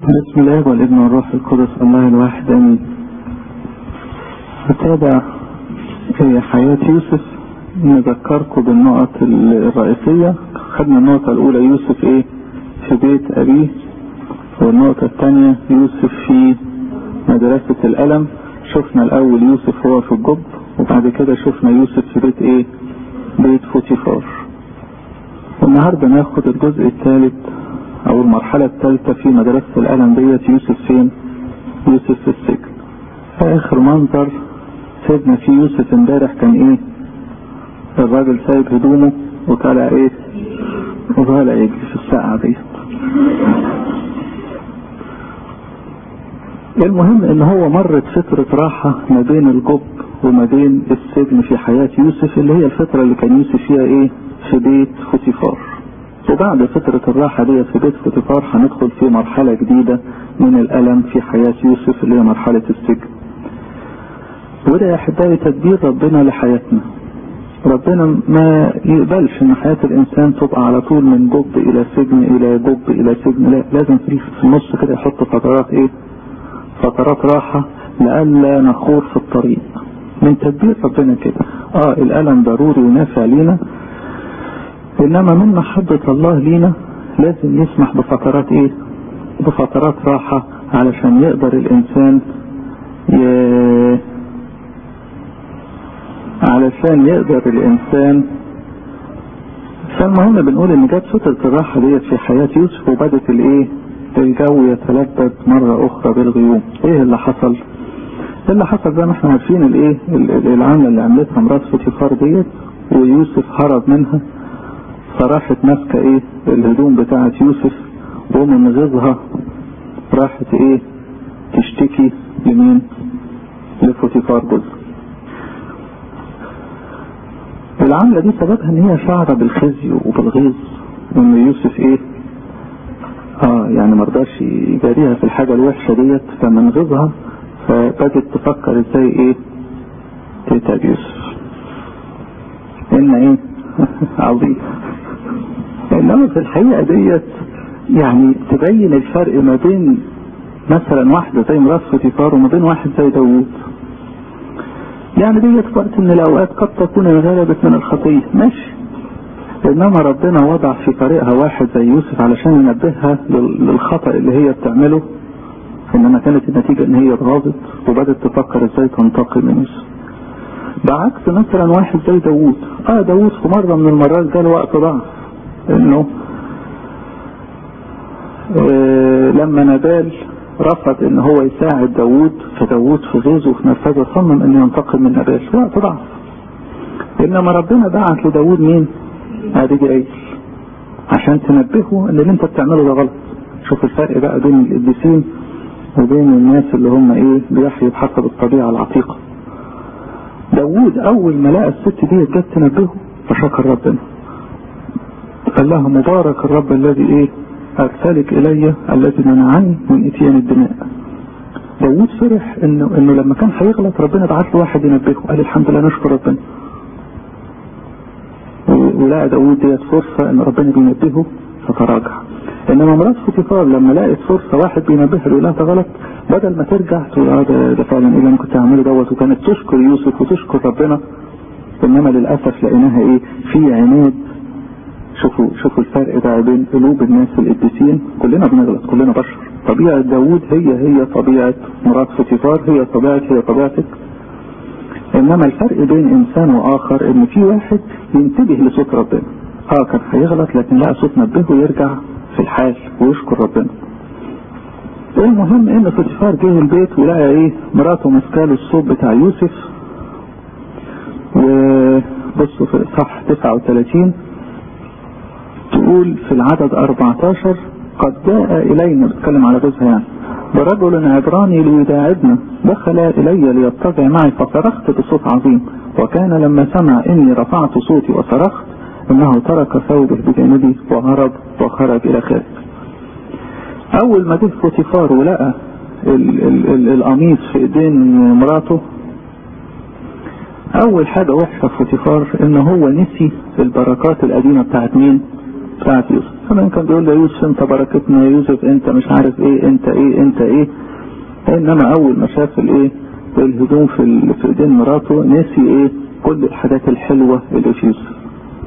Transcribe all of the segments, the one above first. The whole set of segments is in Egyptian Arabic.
بسم الله والابن والروح القدس الله الواحد امين نتابع في حياة يوسف نذكركم بالنقط الرئيسية خدنا النقطة الأولى يوسف إيه في بيت أبيه والنقطة الثانية يوسف في مدرسة الألم شفنا الأول يوسف هو في الجب وبعد كده شفنا يوسف في بيت إيه بيت فوتيفار والنهاردة ناخد الجزء الثالث او المرحلة الثالثة في مدرسة الالم ديت يوسف فين يوسف في السجن اخر منظر سيدنا في يوسف امبارح كان ايه الراجل سايب هدومه وطالع ايه وطالع يجري في الساعة ديت المهم ان هو مرت فترة راحة ما بين الجب وما بين السجن في حياة يوسف اللي هي الفترة اللي كان يوسف فيها ايه في بيت فوتيفار وبعد فترة الراحة دي في بيت فوتيفار هندخل في مرحلة جديدة من الألم في حياة يوسف اللي هي مرحلة السجن وده يا أحبائي تدبير ربنا لحياتنا ربنا ما يقبلش ان حياة الانسان تبقى على طول من جب الى سجن الى جب الى سجن لا لازم في النص كده يحط فترات ايه فترات راحة لألا نخور في الطريق من تدبير ربنا كده اه الألم ضروري ونافع لينا انما من محبة الله لينا لازم يسمح بفترات ايه بفترات راحة علشان يقدر الانسان ي... علشان يقدر الانسان فالمهم بنقول ان جت فترة الراحة ديت في حياة يوسف وبدت الايه الجو يتلبد مرة اخرى بالغيوم ايه اللي حصل اللي حصل زي ما احنا عارفين الايه العملة اللي عملتها مرات فوتيفار ديت ويوسف هرب منها فراحت ماسكة ايه الهدوم بتاعة يوسف ومن غيظها راحت ايه تشتكي لمين لفوتيفار جوزها العملة دي سببها ان هي شعرة بالخزي وبالغيظ وان يوسف ايه اه يعني مرضاش يجاريها في الحاجة الوحشة ديت فمن غيظها فبدت تفكر ازاي ايه تتعب يوسف ان ايه عظيم انما في الحقيقة ديت يعني تبين الفرق ما بين مثلا واحدة زي مرات فوتيفار وما بين واحد زي داوود يعني ديت وقت من الاوقات قد تكون انغلبت من الخطية ماشي انما ربنا وضع في طريقها واحد زي يوسف علشان ينبهها للخطأ اللي هي بتعمله انما كانت النتيجة ان هي اتغاظت وبدت تفكر ازاي تنتقم من يوسف بعكس مثلا واحد زي داوود اه داوود في مرة من المرات جاله وقت ضعف انه آه لما نبال رفض ان هو يساعد داوود فداوود في غيظه وفي نرفزه صمم انه ينتقم من نبال وقت ضعف انما ربنا بعت لداوود مين ابيجايل عشان تنبهه ان اللي انت بتعمله ده غلط شوف الفرق بقى بين القديسين وبين الناس اللي هم ايه بيحيوا بحسب الطبيعة العتيقة داوود اول ما لقى الست دي جت تنبهه فشكر ربنا قال لها مبارك الرب الذي ايه ارسلك الي الذي منعني من اتيان الدماء داوود فرح انه انه لما كان هيغلط ربنا بعت له واحد ينبهه قال الحمد لله نشكر ربنا ولقى داوود ديت فرصه ان ربنا بينبهه فتراجع انما مرات فوتيفار لما لقت فرصه واحد بينبهها يقول لها ده غلط بدل ما ترجع تقول اه ده, ده فعلا ايه اللي انا كنت هعمله دوت وكانت تشكر يوسف وتشكر ربنا انما للاسف لقيناها ايه في عناد شوفوا شوفوا الفرق ده بين قلوب الناس القديسين كلنا بنغلط كلنا بشر طبيعة داوود هي هي طبيعة مرات فوتيفار هي طبيعة هي طبيعتك انما الفرق بين انسان واخر ان في واحد ينتبه لصوت ربنا اه كان هيغلط لكن لقى صوت نبهه يرجع في الحال ويشكر ربنا المهم ان فوتيفار جه البيت ولقى ايه مراته ماسكاله الصوت بتاع يوسف وبصوا في صح 39 تقول في العدد 14 قد جاء إلينا بتكلم على جوزها يعني برجل عبراني ليداعبنا دخل إلي ليضطجع معي فصرخت بصوت عظيم وكان لما سمع إني رفعت صوتي وصرخت إنه ترك ثوبه بجانبي وهرب وخرج إلى خارج أول ما جه فوتيفار ولقى القميص في إيدين مراته أول حاجة وحشة في فوتيفار إن هو نسي البركات القديمة بتاعت مين؟ بتاعت يوسف كمان كان بيقول له يوسف انت بركتنا يا يوسف انت مش عارف ايه انت ايه انت ايه انما اول ما شاف الايه الهدوم في في ايدين مراته نسي ايه كل الحاجات الحلوة اللي في يوسف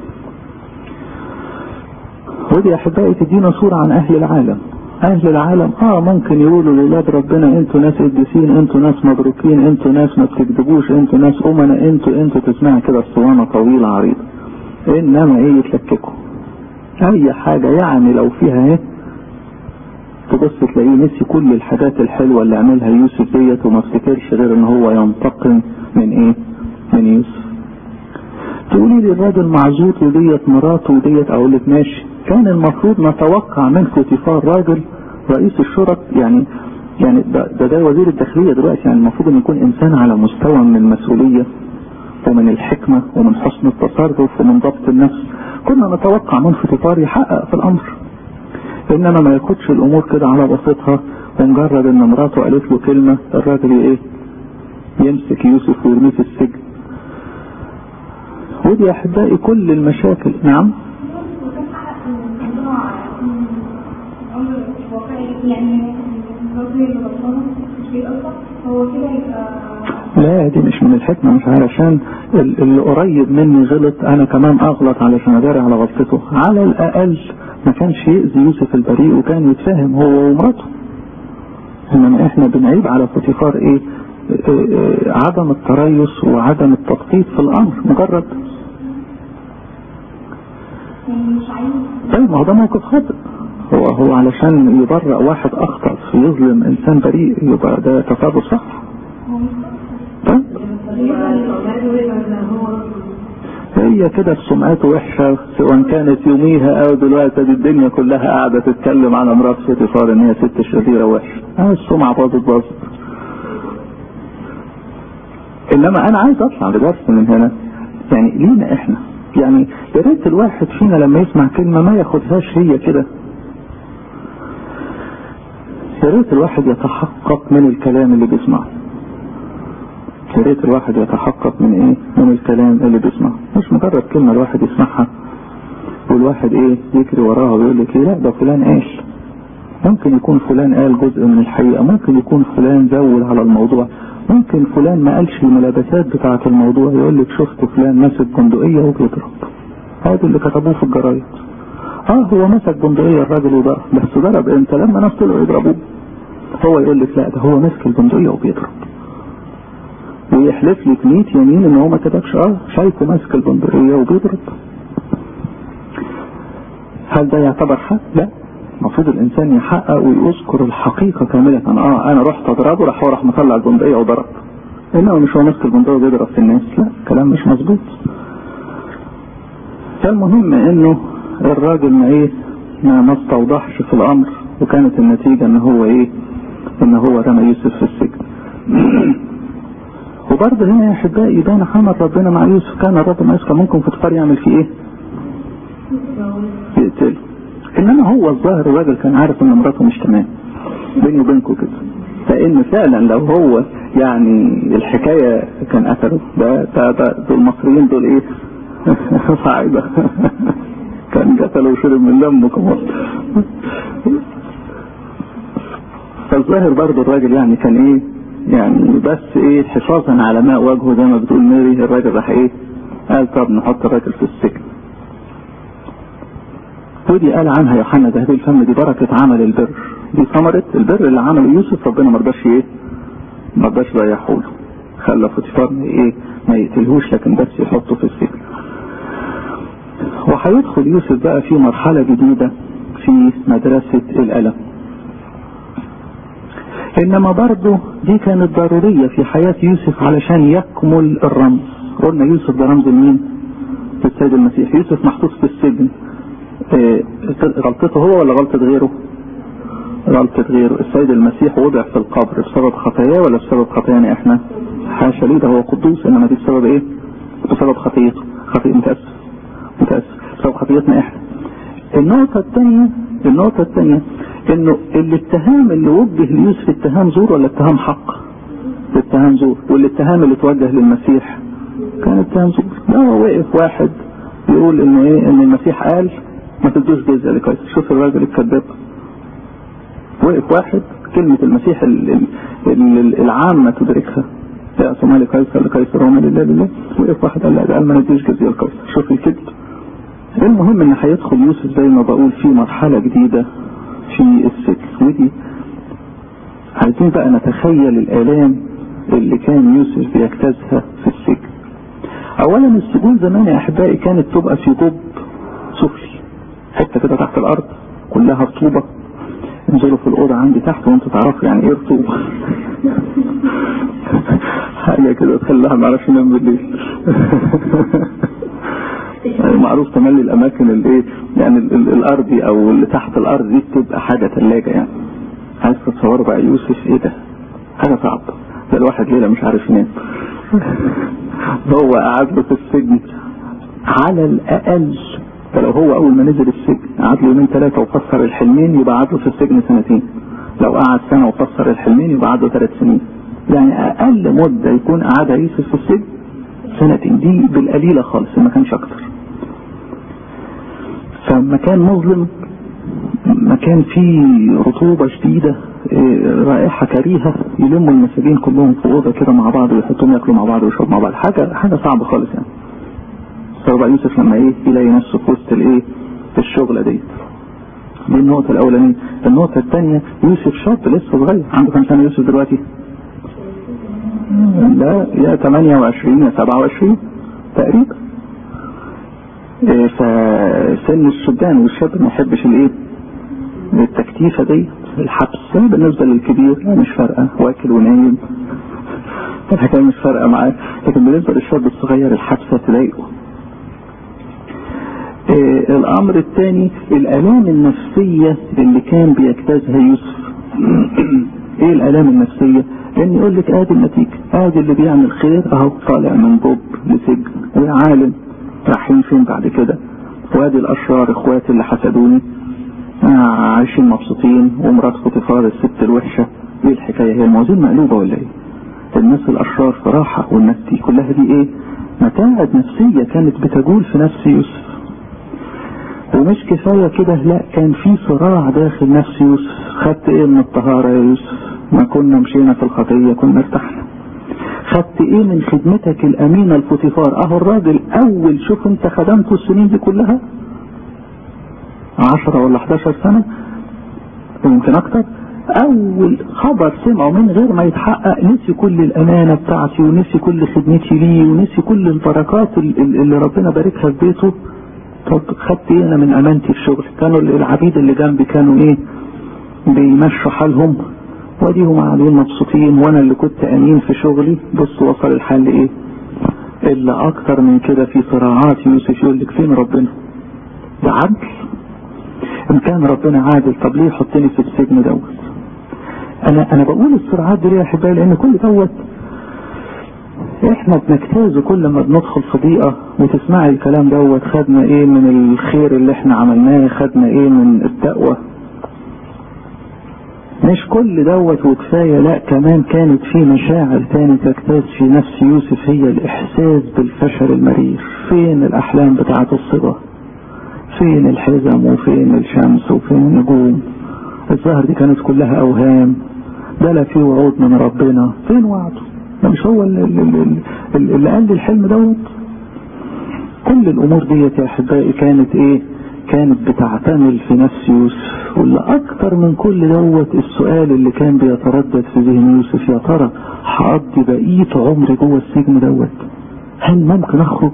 ودي احبائي تدينا صورة عن اهل العالم اهل العالم اه ممكن يقولوا لولاد ربنا انتوا ناس قديسين انتوا ناس مبروكين انتوا ناس ما بتكذبوش انتوا ناس امنا انتوا انتوا تسمعوا كده اسطوانه طويله عريضه انما ايه يتلككوا اي حاجه يعني لو فيها ايه تبص تلاقيه نسي كل الحاجات الحلوه اللي عملها يوسف ديت وما افتكرش غير ان هو ينتقم من ايه من يوسف تقولي لي الراجل معزوط وديت مراته وديت اقول لك ماشي كان المفروض نتوقع من فوتيفار راجل رئيس الشرط يعني يعني ده, ده, ده وزير الداخلية دلوقتي يعني المفروض ان يكون انسان على مستوى من المسؤولية ومن الحكمة ومن حسن التصرف ومن ضبط النفس كنا نتوقع من فوتيفار يحقق في الامر انما ما ياخدش الامور كده على بسيطها ومجرد ان مراته قالت له كلمة الراجل ايه يمسك يوسف ويرميه في السجن ودي احبائي كل المشاكل نعم لا دي مش من الحكمة مش علشان اللي قريب مني غلط انا كمان اغلط علشان اداري على غلطته على الاقل ما كانش يأذي يوسف البريء وكان يتفاهم هو ومراته انما احنا بنعيب على فوتيفار ايه, إيه, إيه عدم التريث وعدم التخطيط في الامر مجرد طيب ما هو ده موقف خاطئ هو هو علشان يبرأ واحد اخطأ في يظلم انسان بريء يبقى ده تصرف صح طيب هي كده سمعته وحشة سواء كانت يوميها او دلوقتي دي الدنيا كلها قاعدة تتكلم عن امراض فوتيفار ان هي ست شريرة وحشة اه السمعة باظت باظت انما انا عايز اطلع بدرس من هنا يعني لينا احنا يعني يا ريت الواحد فينا لما يسمع كلمة ما ياخدهاش هي كده يا ريت الواحد يتحقق من الكلام اللي بيسمعه يا ريت الواحد يتحقق من ايه من الكلام اللي بيسمعه مش مجرد كلمة الواحد يسمعها والواحد ايه يجري وراها ويقول لك ايه لا ده فلان قال ممكن يكون فلان قال جزء من الحقيقة ممكن يكون فلان زود على الموضوع ممكن فلان ما قالش الملابسات بتاعة الموضوع يقول لك شفت فلان ماسك بندقية وبيضرب هذا اللي كتبوه في الجرايد اه هو مسك بندقية الراجل وضرب بس ضرب امتى لما ناس طلعوا يضربوه هو يقول لك لا ده هو ماسك البندقية وبيضرب ويحلف لك 100 يمين ان هو ما كتبش اه شايفه ماسك البندقية وبيضرب هل ده يعتبر حق؟ لا المفروض الانسان يحقق ويذكر الحقيقة كاملة اه انا رحت اضربه راح هو راح مطلع البندقية وضرب انما مش هو ماسك البندقية وبيضرب في الناس لا كلام مش مظبوط فالمهم انه الراجل ما ايه ما ما استوضحش في الامر وكانت النتيجة ان هو ايه ان هو رمى يوسف في السجن وبرضه هنا يا احبائي يبان عمل ربنا مع يوسف كان الرب ما يسكى ممكن فوتيفار يعمل فيه ايه يقتله انما هو الظاهر الراجل كان عارف ان مراته مش تمام بيني وبينكم كده فان فعلا لو هو يعني الحكاية كان قتله ده ده ده دول المصريين دول ايه صعيدة كان قتل وشرب من دمه كمان فالظاهر برضه الراجل يعني كان ايه يعني بس ايه حفاظا على ماء وجهه زي ما بتقول ميري الراجل راح ايه قال طب نحط الراجل في السجن ودي قال عنها يوحنا ذهبي الفم دي بركة عمل البر دي ثمرة البر اللي عمله يوسف ربنا ما رضاش ايه ما رضاش ضيعه له خلى فوتيفار ايه ما يقتلهوش لكن بس يحطه في السجن وهيدخل يوسف بقى في مرحلة جديدة في مدرسة الألم انما برضه دي كانت ضرورية في حياة يوسف علشان يكمل الرمز قلنا يوسف ده رمز لمين السيد المسيح يوسف محطوط في السجن اه غلطته هو ولا غلطة غيره غلطة غيره السيد المسيح وضع في القبر بسبب خطاياه ولا بسبب خطايانا احنا حاشا ليه ده هو قدوس انما دي بسبب ايه بسبب خطيته خطيئة متأسف متأسف بسبب خطيئتنا احنا النقطة الثانية النقطة الثانية انه الاتهام اللي وجه ليوسف اتهام زور ولا اتهام حق اتهام زور والاتهام اللي توجه للمسيح كان اتهام زور لا هو وقف واحد يقول انه ايه ان المسيح قال ما تدوش جزء لقيصر شوف الراجل الكذاب وقف واحد كلمة المسيح العامة تدركها يأس ما لقيصر لقيصر وما لله لله وقف واحد قال لا ده قال ما نديش جزية لقيصر شوف الكذب المهم ان هيدخل يوسف زي ما بقول في مرحلة جديدة في السجن ودي عايزين بقى نتخيل الآلام اللي كان يوسف بيجتازها في السجن اولا السجون زمان يا احبائي كانت تبقى في جب سفلي حته كده تحت الارض كلها رطوبه انزلوا في الاوضه عندي تحت وانتوا تعرفوا يعني ايه رطوبه حاجه كده تخليها ما يعرفش ينام بالليل يعني معروف تملي الاماكن اللي ايه يعني الارضي او اللي تحت الارض دي بتبقى حاجه ثلاجه يعني عايز تتصوروا بقى يوسف ايه ده حاجه صعبه ده الواحد ليله مش عارف ينام هو قعد له في السجن على الاقل فلو هو اول ما نزل السجن قعد له يومين ثلاثه وفسر الحلمين يبقى قعد له في السجن سنتين لو قعد سنه وفسر الحلمين يبقى قعد له ثلاث سنين يعني اقل مده يكون قعدها يوسف في السجن سنتين دي بالقليله خالص ما كانش اكتر فمكان مظلم مكان فيه رطوبه شديده رائحه كريهه يلموا المساجين كلهم في اوضه كده مع بعض ويحطوهم ياكلوا مع بعض ويشربوا مع بعض حاجه حاجه صعبه خالص يعني بقى يوسف لما ايه يلاقي نفسه في وسط الايه الشغله دي دي النقطه الاولانيه النقطه الثانيه يوسف شاب لسه صغير عنده كام سنه يوسف دلوقتي لا يا 28 يا 27 تقريبا إيه فسن الشبان والشاب ما يحبش الايه التكتيفه دي الحبس بالنسبه للكبير مش فارقه واكل ونايم الحكايه مش فارقه معاه لكن بالنسبه للشاب الصغير الحبسه تضايقه إيه الامر الثاني الالام النفسيه اللي كان بيجتازها يوسف ايه الالام النفسيه ان يقول لك ادي النتيجه ادي اللي بيعمل خير اهو طالع من بوب لسجن وعالم رايحين فين بعد كده وادي الاشرار اخواتي اللي حسدوني عايشين مبسوطين ومرات فوتيفار الست الوحشه ايه الحكايه هي الموازين مقلوبه ولا ايه الناس الاشرار في راحه والناس دي كلها دي ايه متاعب نفسيه كانت بتجول في نفس يوسف ومش كفايه كده لا كان في صراع داخل نفس يوسف خدت ايه من الطهاره يا يوسف ما كنا مشينا في الخطيه كنا ارتحنا خدت ايه من خدمتك الامينه الفوتيفار اهو الراجل اول شوف انت خدمته السنين دي كلها 10 ولا 11 سنة ويمكن اكتر اول خبر سمعه من غير ما يتحقق نسي كل الامانة بتاعتي ونسي كل خدمتي ليه ونسي كل البركات اللي ربنا باركها في بيته طب خدت ايه انا من امانتي في الشغل كانوا العبيد اللي جنبي كانوا ايه بيمشوا حالهم وديهم قاعدين مبسوطين وانا اللي كنت امين في شغلي بص وصل الحل ايه الا اكتر من كده في صراعات يوسف يقول لك فين ربنا ده عدل ان كان ربنا عادل طب ليه يحطني في السجن دوت انا انا بقول الصراعات دي يا احبائي لان كل دوت احنا بنجتازه كل ما بندخل في ضيقه وتسمعي الكلام دوت خدنا ايه من الخير اللي احنا عملناه خدنا ايه من التقوى مش كل دوت وكفايه لا كمان كانت في مشاعر تاني تجتاز في نفس يوسف هي الاحساس بالفشل المرير فين الاحلام بتاعه الصبا فين الحزم وفين الشمس وفين النجوم الظهر دي كانت كلها اوهام ده لا في وعود من ربنا فين وعده ده مش هو اللي, اللي, اللي قال لي الحلم دوت كل الامور ديت يا احبائي كانت ايه كانت بتعتمل في نفس يوسف واللي اكتر من كل دوت السؤال اللي كان بيتردد في ذهن يوسف يا ترى هقضي بقيه عمري جوه السجن دوت هل ممكن اخرج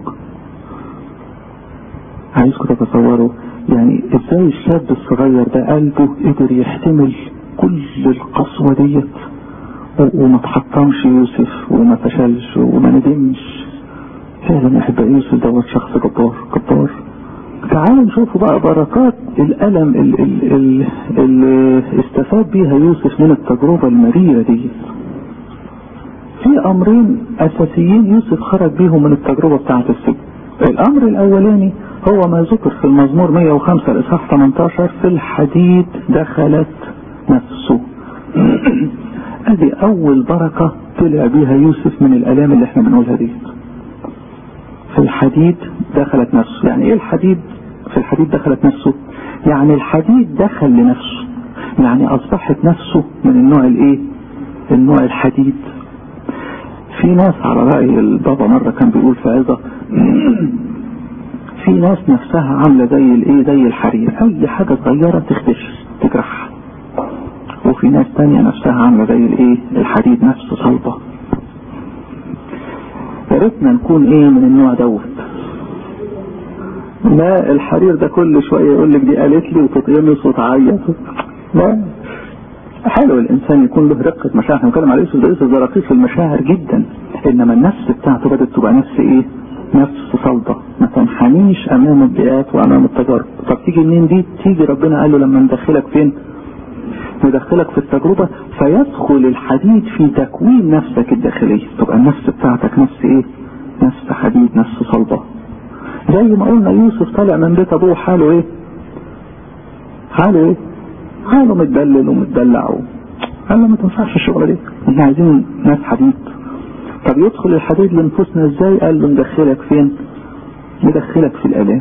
عايزكم تتصوروا يعني ازاي الشاب الصغير ده قلبه قدر يحتمل كل القسوه ديت وما تحطمش يوسف وما فشلش وما ندمش فعلا احب يوسف دوت شخص جبار جبار تعالوا نشوفوا بقى بركات الألم اللي, اللي استفاد بيها يوسف من التجربة المريرة دي في أمرين أساسيين يوسف خرج بيهم من التجربة بتاعة السجن الأمر الأولاني هو ما ذكر في المزمور 105 الإصحاح 18 في الحديد دخلت نفسه ادي أول بركة طلع بيها يوسف من الآلام اللي احنا بنقولها دي في الحديد دخلت نفسه يعني ايه الحديد في الحديد دخلت نفسه يعني الحديد دخل لنفسه يعني اصبحت نفسه من النوع الايه النوع الحديد في ناس على رأي البابا مرة كان بيقول في عظة في ناس نفسها عاملة زي الايه زي الحرير اي حاجة صغيرة تخدش تجرحها وفي ناس تانية نفسها عاملة زي الايه الحديد نفسه صلبة يا ريتنا نكون ايه من النوع دوت لا الحرير ده كل شوية يقول لك دي قالت لي وتتقمص وتعيط لا حلو الانسان يكون له رقة مشاعر احنا بنتكلم على يوسف ده يوسف ده رقيق المشاعر جدا انما النفس بتاعته بدأت تبقى نفس ايه نفس صلبة ما تنحنيش امام البيئات وامام التجارب طب تيجي منين دي تيجي ربنا قال له لما ندخلك فين ندخلك في التجربة فيدخل الحديد في تكوين نفسك الداخلية تبقى النفس بتاعتك نفس ايه نفس حديد نفس صلبة زي ما قلنا يوسف طالع من بيت ابوه حاله ايه حاله ايه حاله متدلل ومتدلع و... قال له ما تنفعش الشغلة دي احنا عايزين ناس حديد طب يدخل الحديد لنفوسنا ازاي قال له ندخلك فين ندخلك في الالام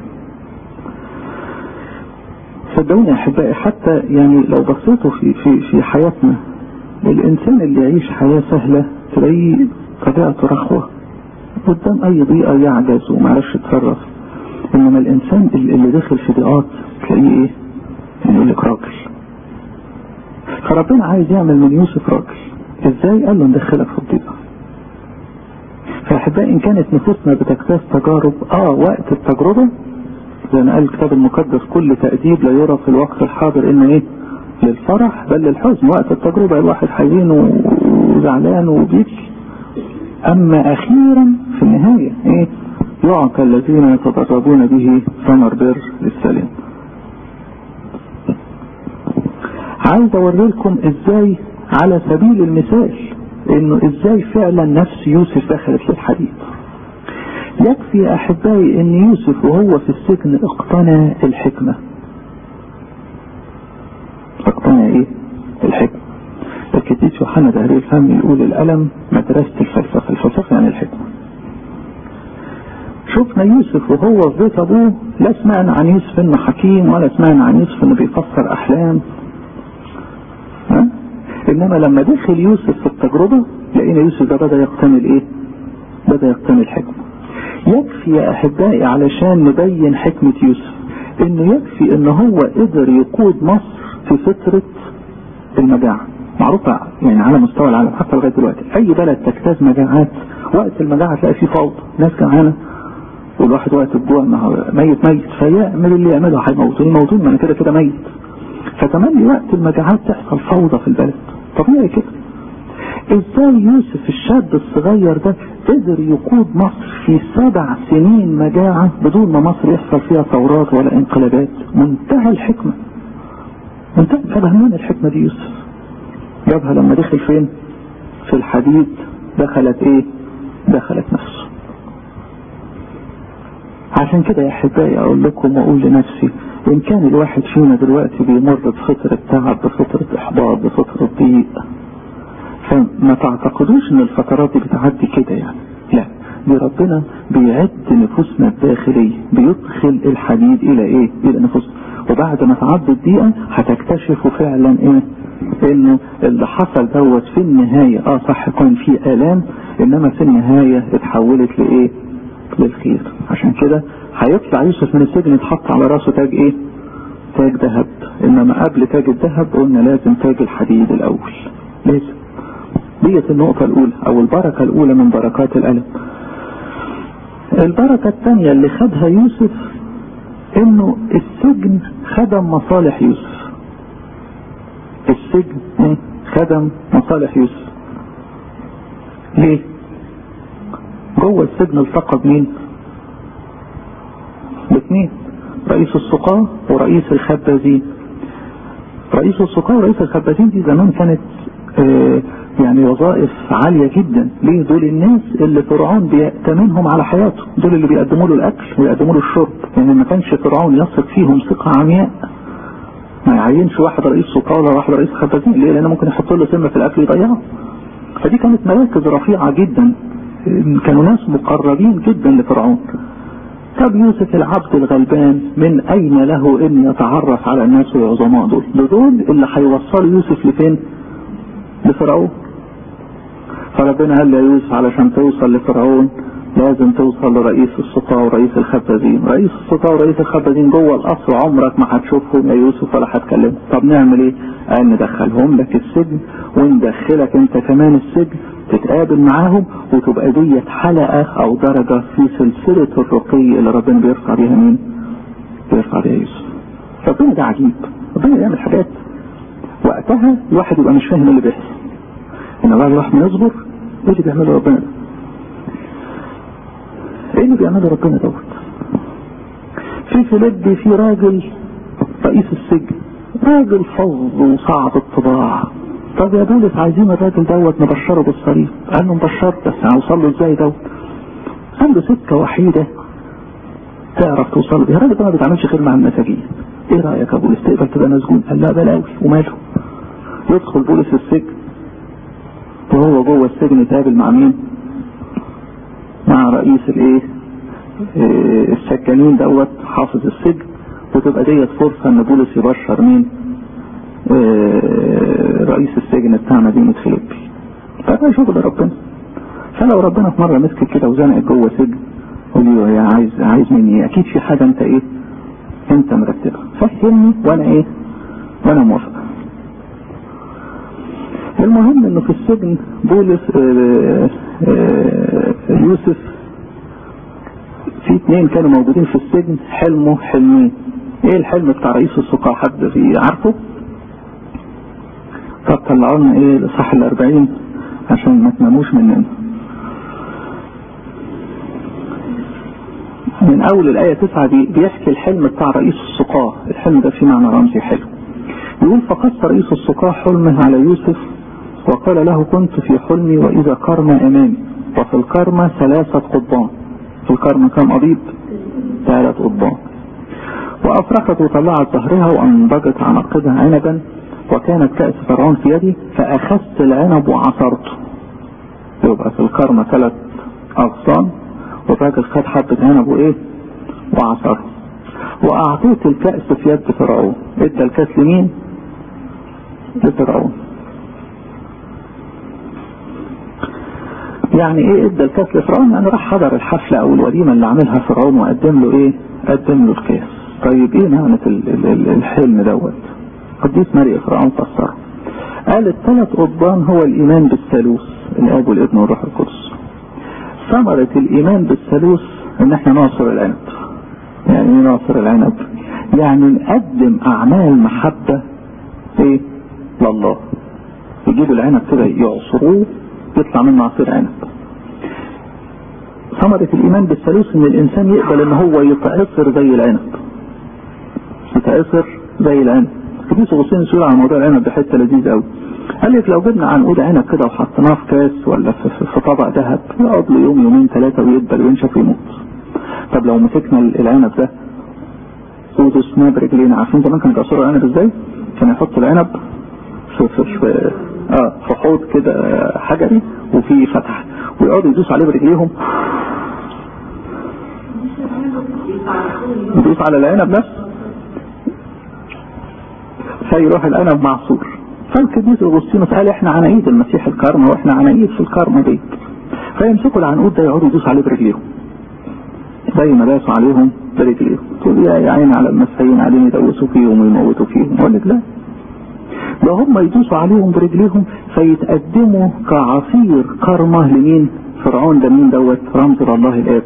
صدقوني يا احبائي حتى يعني لو بصيتوا في في في حياتنا الانسان اللي يعيش حياه سهله تلاقيه طبيعته رخوه قدام اي ضيقه يعجز وما يعرفش يتصرف انما الانسان اللي دخل في ضيقات تلاقيه ايه؟ يعني يقول لك راجل فربنا عايز يعمل من يوسف راجل ازاي؟ قال له ندخلك في الضيقه فاحبائي ان كانت نفوسنا بتجتاز تجارب اه وقت التجربه زي ما قال الكتاب المقدس كل تأديب لا يرى في الوقت الحاضر ان ايه للفرح بل للحزن وقت التجربة الواحد حزين وزعلان وبيبكي اما اخيرا في النهاية ايه يعطى الذين يتدربون به ثمر بر للسلام عايز اوري لكم ازاي على سبيل المثال انه ازاي فعلا نفس يوسف دخلت للحديث يكفي يا احبائي ان يوسف وهو في السجن اقتنى الحكمة اقتنى ايه الحكمة الكتيس يوحنا دهري الفهم يقول الألم مدرسة الفلسفة الفلسفة يعني الحكمة شفنا يوسف وهو في بيت ابوه لا سمعنا عن يوسف انه حكيم ولا سمعنا عن يوسف انه بيفسر احلام ها؟ انما لما دخل يوسف في التجربة لقينا يوسف ده بدأ يقتني الايه بدأ يقتني الحكمة يكفي يا احبائي علشان نبين حكمة يوسف انه يكفي ان هو قدر يقود مصر في فترة المجاعة معروفة يعني على مستوى العالم حتى لغاية دلوقتي اي بلد تجتاز مجاعات وقت المجاعة تلاقي فيه فوضى ناس جعانة والواحد وقت الجوع ما هو ميت ميت فيعمل اللي يعمله هيموتوني موتون ما انا كده كده ميت فتملي وقت المجاعات تحصل فوضى في البلد طبيعي كده ازاي يوسف الشاب الصغير ده قدر يقود مصر في سبع سنين مجاعة بدون ما مصر يحصل فيها ثورات ولا انقلابات منتهى الحكمة منتهى جابها من الحكمة دي يوسف جابها لما دخل فين في الحديد دخلت ايه دخلت نفسه عشان كده يا احبائي اقول لكم واقول لنفسي ان كان الواحد فينا دلوقتي بيمر بفترة تعب بفترة احباط بفترة ضيق فما تعتقدوش ان الفترات دي بتعدي كده يعني لا دي ربنا بيعد نفوسنا الداخلية بيدخل الحديد الى ايه الى نفوسنا وبعد ما تعدي الدقيقة هتكتشفوا فعلا ايه انه اللي حصل دوت في النهاية اه صح يكون في الام انما في النهاية اتحولت لايه للخير عشان كده هيطلع يوسف من السجن يتحط على راسه تاج ايه تاج ذهب انما قبل تاج الذهب قلنا لازم تاج الحديد الاول لازم ديت النقطة الأولى أو البركة الأولى من بركات الألم البركة الثانية اللي خدها يوسف إنه السجن خدم مصالح يوسف السجن خدم مصالح يوسف ليه؟ جوه السجن التقى بمين؟ باثنين رئيس السقاة ورئيس الخبازين رئيس السقاة ورئيس الخبازين دي زمان كانت آه يعني وظائف عالية جدا ليه دول الناس اللي فرعون بيأتمنهم على حياته دول اللي بيقدموا له الأكل ويقدموا له الشرب يعني ما كانش فرعون يثق فيهم ثقة عمياء ما يعينش واحد رئيس سلطة ولا واحد رئيس خبازين ليه لأنه ممكن يحط له سم في الأكل يضيعه فدي كانت مراكز رفيعة جدا كانوا ناس مقربين جدا لفرعون طب يوسف العبد الغلبان من اين له ان يتعرف على الناس العظماء دول دول اللي هيوصلوا يوسف لفين لفرعون فربنا قال له يا يوسف علشان توصل لفرعون لازم توصل لرئيس السقاة ورئيس الخبازين رئيس السقاة ورئيس الخبازين جوه القصر عمرك ما هتشوفهم يا يوسف ولا هتكلمهم طب نعمل ايه قال ندخلهم لك السجن وندخلك انت كمان السجن تتقابل معاهم وتبقى ديت حلقة او درجة في سلسلة الرقي اللي ربنا بيرفع بيها مين بيرفع بيها يوسف ربنا ده عجيب ربنا بيعمل حاجات وقتها الواحد يبقى مش فاهم اللي بيحصل ان بعد الواحد ما يصبر ايه اللي بيعمله ربنا ده ايه اللي بيعمله ربنا دوت في فيليب في راجل رئيس السجن راجل فظ وصعب الطباع طب يا بولس عايزين الراجل دوت نبشره بالصليب قال له مبشر بس هنوصل له ازاي دوت قال له سكه وحيده تعرف توصل بيها الراجل ده ما بيتعاملش غير مع المساجين ايه رايك يا بولس تقبل تبقى مسجون قال لا بلاوي وماله يدخل بولس السجن وهو جوه السجن يتقابل مع مين مع رئيس الايه إيه السجانين دوت حافظ السجن وتبقى ديت فرصة ان بولس يبشر مين إيه رئيس السجن بتاع مدينة فيليبي فده شغل ربنا فلو ربنا في مرة مسك كده وزنقك جوه سجن قول له يا عايز عايز مني ايه اكيد في حاجة انت ايه انت مرتبها فهمني وانا ايه وانا موافق المهم انه في السجن بولس آآ آآ يوسف في اثنين كانوا موجودين في السجن حلموا حلمين ايه الحلم بتاع رئيس السقاة حد في عارفه طب طلعوا لنا ايه الاصحاح الاربعين عشان ما تناموش مننا من اول الاية تسعة دي بيحكي الحلم بتاع رئيس السقاة الحلم ده فيه معنى رمزي حلو يقول فقص رئيس السقاة حلمه على يوسف وقال له كنت في حلمي وإذا كرمة أمامي وفي الكرمة ثلاثة قضبان في الكرمة كم قضيب ثلاث قضبان وأفرقت وطلعت ظهرها وأنضجت عناقدها عنبا وكانت كأس فرعون في يدي فأخذت العنب وعصرته يبقى في الكرمة ثلاث أغصان والراجل خد حبة عنب وإيه وعصره وأعطيت الكأس في يد فرعون ادى الكأس لمين لفرعون يعني ايه ادى الكاس لفرعون يعني راح حضر الحفلة او الوليمة اللي عاملها فرعون وقدم له ايه قدم له الكاس طيب ايه معنى الحلم دوت قديس ماري فرعون فسره قال الثلاث قضبان هو الايمان بالثالوث الاب والابن والروح القدس ثمرة الايمان بالثالوث ان احنا نعصر العنب يعني ايه نعصر العنب يعني نقدم اعمال محبة ايه لله يجيبوا العنب كده يعصروه يطلع منه عصير عنب ثمرة الإيمان بالثالوث إن الإنسان يقبل إن هو يتعصر زي العنب يتعصر زي العنب قديس أغسطين يسأل عن موضوع العنب ده حتة لذيذ قوي قال لك لو جبنا عنقود عنب كده وحطيناه في كاس ولا في, في, في طبق ذهب يقعد له يوم يومين ثلاثة ويدبل وينشف ويموت طب لو مسكنا العنب ده ودوسناه برجلينا عارفين زمان كانوا بيعصروا العنب ازاي؟ كانوا يحطوا العنب في, في, في اه في حوض كده حجري وفي فتح ويقعدوا يدوسوا عليه برجليهم يدوس على العنب نفسه فيروح العنب معصور فالقديس اغسطينوس قال احنا عنايد المسيح الكرمة واحنا عنايد في الكرمة دي فيمسكوا العنقود ده يقعدوا يدوسوا عليه برجليهم زي ما داسوا عليهم برجليهم تقول يا عيني على المسيحيين قاعدين يدوسوا فيهم ويموتوا فيهم اقول لك لا لو هم يدوسوا عليهم برجليهم فيتقدموا كعصير كرمة لمين فرعون ده مين دوت رمز الله الاب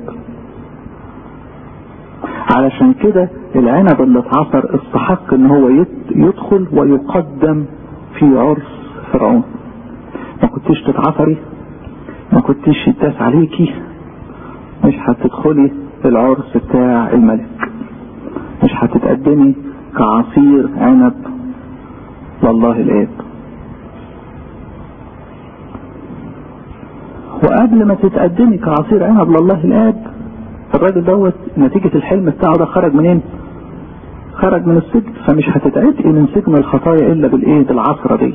علشان كده العنب اللي اتعصر استحق ان هو يدخل ويقدم في عرس فرعون ما كنتش تتعصري ما كنتش يتداس عليكي مش هتدخلي العرس بتاع الملك مش هتتقدمي كعصير عنب لله الآب وقبل ما تتقدمي كعصير عنب لله الآب الراجل دوت نتيجة الحلم بتاعه ده خرج منين؟ خرج من السجن فمش هتتعتقي من سجن الخطايا إلا بالإيه؟ بالعصرة ديت.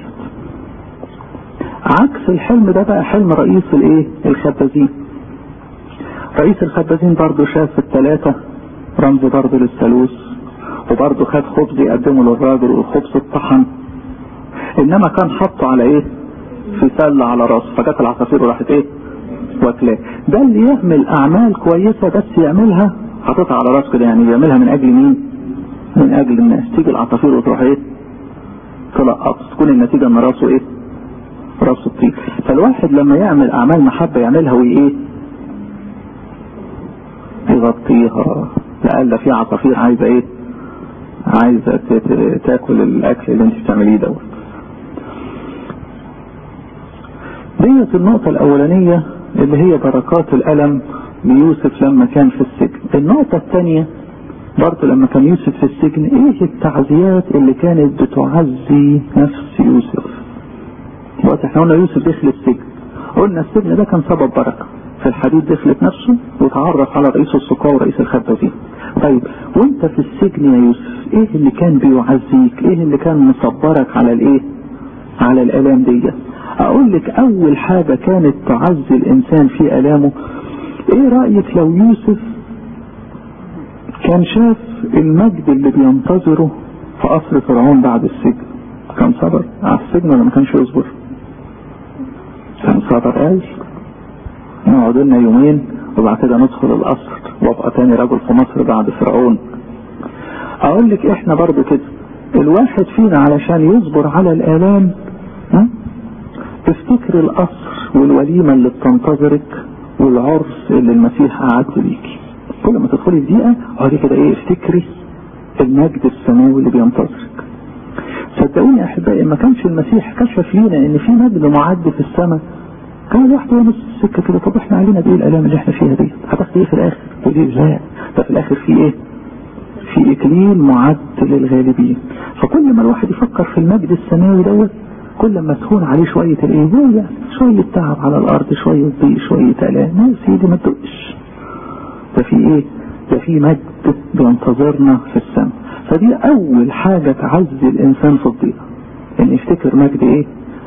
عكس الحلم ده بقى حلم رئيس الإيه؟ الخبازين. رئيس الخبازين برضه شاف الثلاثة رمز برضه للثالوث وبرضه خد خبز يقدمه للراجل والخبز اتطحن انما كان حطه على ايه في سلة على راسه فجت العصافير وراحت ايه واكلاه ده اللي يعمل اعمال كويسة بس يعملها حاططها على راسه كده يعني يعملها من اجل مين من اجل الناس تيجي العصافير وتروح ايه تلقط تكون النتيجة ان راسه ايه راسه طيب فالواحد لما يعمل اعمال محبة يعملها وايه يغطيها لألا في عصافير عايزة ايه عايزة تاكل الاكل اللي انت بتعمليه دوت ديت النقطة الاولانية اللي هي بركات الالم ليوسف لما كان في السجن النقطة الثانية برضه لما كان يوسف في السجن ايه التعزيات اللي كانت بتعزي نفس يوسف وقت احنا قلنا يوسف دخل السجن قلنا السجن ده كان سبب بركة في الحديد دخلت نفسه وتعرف على رئيس السقاة ورئيس الخبازين طيب وانت في السجن يا يوسف ايه اللي كان بيعزيك ايه اللي كان مصبرك على الايه على الالام دي اقول لك اول حاجة كانت تعزي الانسان في الامه ايه رأيك لو يوسف كان شاف المجد اللي بينتظره في قصر فرعون بعد السجن كان صبر على السجن ولا ما كانش يصبر كان صبر قوي نقعد لنا يومين وبعد كده ندخل القصر وابقى تاني رجل في مصر بعد فرعون اقول لك احنا برضو كده الواحد فينا علشان يصبر على الالام تفتكر القصر والوليمة اللي بتنتظرك والعرس اللي المسيح قعد بيكي كل ما تدخلي في دقيقة اقعدي كده ايه افتكري المجد السماوي اللي بينتظرك صدقوني يا احبائي ما كانش المسيح كشف لينا ان في مجد معد في السماء كان الواحد هو نص السكه كده طب احنا علينا بايه الالام اللي احنا فيها دي هتاخد ايه في الاخر تقولي لا ده في الاخر في ايه في اكليل معد للغالبين فكل ما الواحد يفكر في المجد السماوي دوت كل ما تهون عليه شويه الايه يعني شويه تعب على الارض شويه ضيق شويه الام يا سيدي ما تدقش ده في ايه ده في مجد بينتظرنا في السماء فدي اول حاجة تعزي الانسان في الضيقة ان يفتكر مجد ايه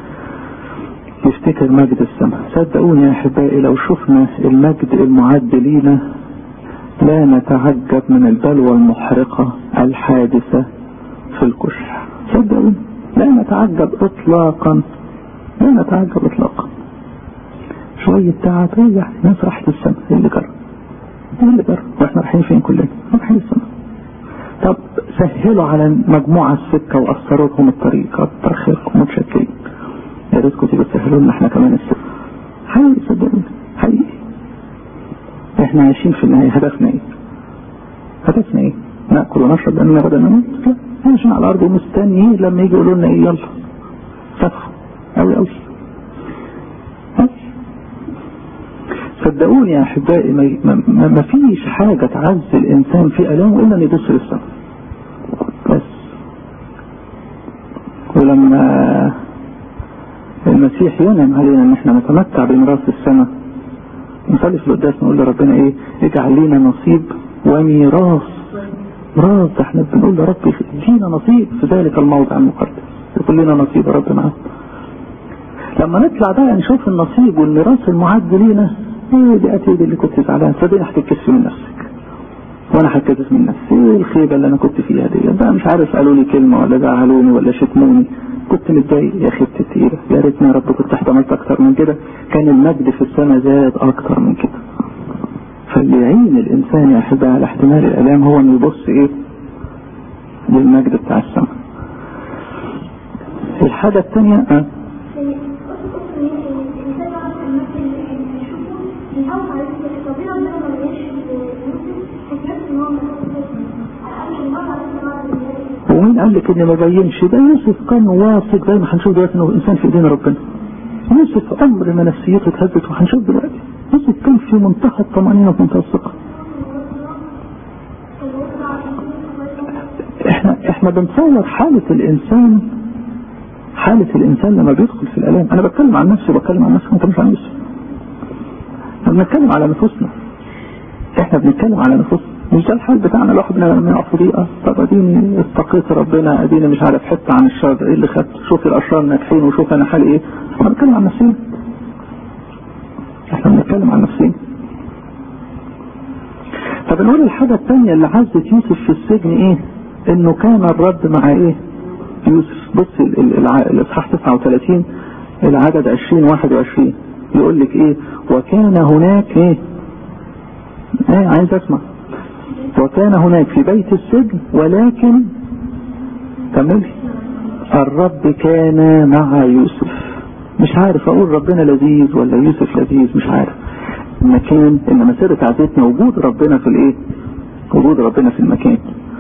يفتكر مجد السماء صدقوني يا احبائي لو شفنا المجد المعد لينا لا نتعجب من البلوى المحرقة الحادثة في الكشح صدقوني لا نتعجب اطلاقا لا نتعجب اطلاقا شوية تعب ريح ناس راحت السماء اللي جرى اللي جرى واحنا رايحين فين كلنا رايحين السماء طب سهلوا على مجموعة السكة وأثروا لهم الطريق كتر خيركم متشكرين يا ريتكم تيجوا تسهلوا لنا احنا كمان السكة حقيقي صدقوني حقيقي احنا عايشين في النهاية هدفنا ايه؟ هدفنا ايه؟ ناكل ونشرب لاننا غدا نموت؟ لا احنا عايشين على الارض ومستنيين لما يجي يقولوا لنا ايه يلا سفر قوي قوي صدقوني يا احبائي ما, ما, ما فيش حاجة تعزي الانسان في الامه الا ان يبص للسماء بس ولما المسيح ينعم علينا ان احنا نتمتع بميراث السماء نصلي في القداس نقول لربنا ايه اجعل لنا نصيب وميراث ميراث ده احنا بنقول لرب ادينا نصيب في ذلك الموضع المقدس يكون لنا نصيب يا رب معاه لما نطلع بقى نشوف النصيب والميراث المعد لينا ايه دي اتيدي اللي كنت زعلان صدقني هتتكسف من نفسك وانا هتكسف من نفسي ايه الخيبة اللي انا كنت فيها دي بقى مش عارف قالوا لي كلمة ولا زعلوني ولا شتموني كنت متضايق يا خيبتي التقيلة يا ريتني يا رب كنت احتملت اكتر من كده كان المجد في السماء زاد اكتر من كده فاللي يعين الانسان يا احبائي على احتمال الالام هو انه يبص ايه للمجد بتاع السماء الحاجة الثانية اه ومين قال لك ان ما بينش ده يوسف كان واثق زي ما هنشوف دلوقتي انه انسان في ايدين ربنا يوسف عمر ما نفسيته اتهزت وهنشوف دلوقتي يوسف كان في منتهى الطمأنينة وفي منتهى الثقة احنا احنا بنصور حالة الانسان حالة الانسان لما بيدخل في الالام انا بتكلم عن نفسي وبتكلم عن نفسي انت مش عن يوسف احنا بنتكلم على نفوسنا احنا بنتكلم على نفوسنا مش ده الحال بتاعنا الواحد لما يقع في ضيقه طب اديني اتقيت ربنا اديني مش عارف حته عن الشر ايه اللي خدت شوف الاشرار ناجحين وشوف انا حالي ايه احنا بنتكلم عن نفسنا احنا بنتكلم عن نفسنا فبنقول الحاجة الثانية اللي عزت يوسف في السجن ايه انه كان الرد مع ايه يوسف بص الاصحاح 39 العدد 20 21 يقول لك ايه وكان هناك ايه ايه عايز اسمع وكان هناك في بيت السجن ولكن كملي الرب كان مع يوسف مش عارف اقول ربنا لذيذ ولا يوسف لذيذ مش عارف المكان ان مسيرة عزتنا وجود ربنا في الايه وجود ربنا في المكان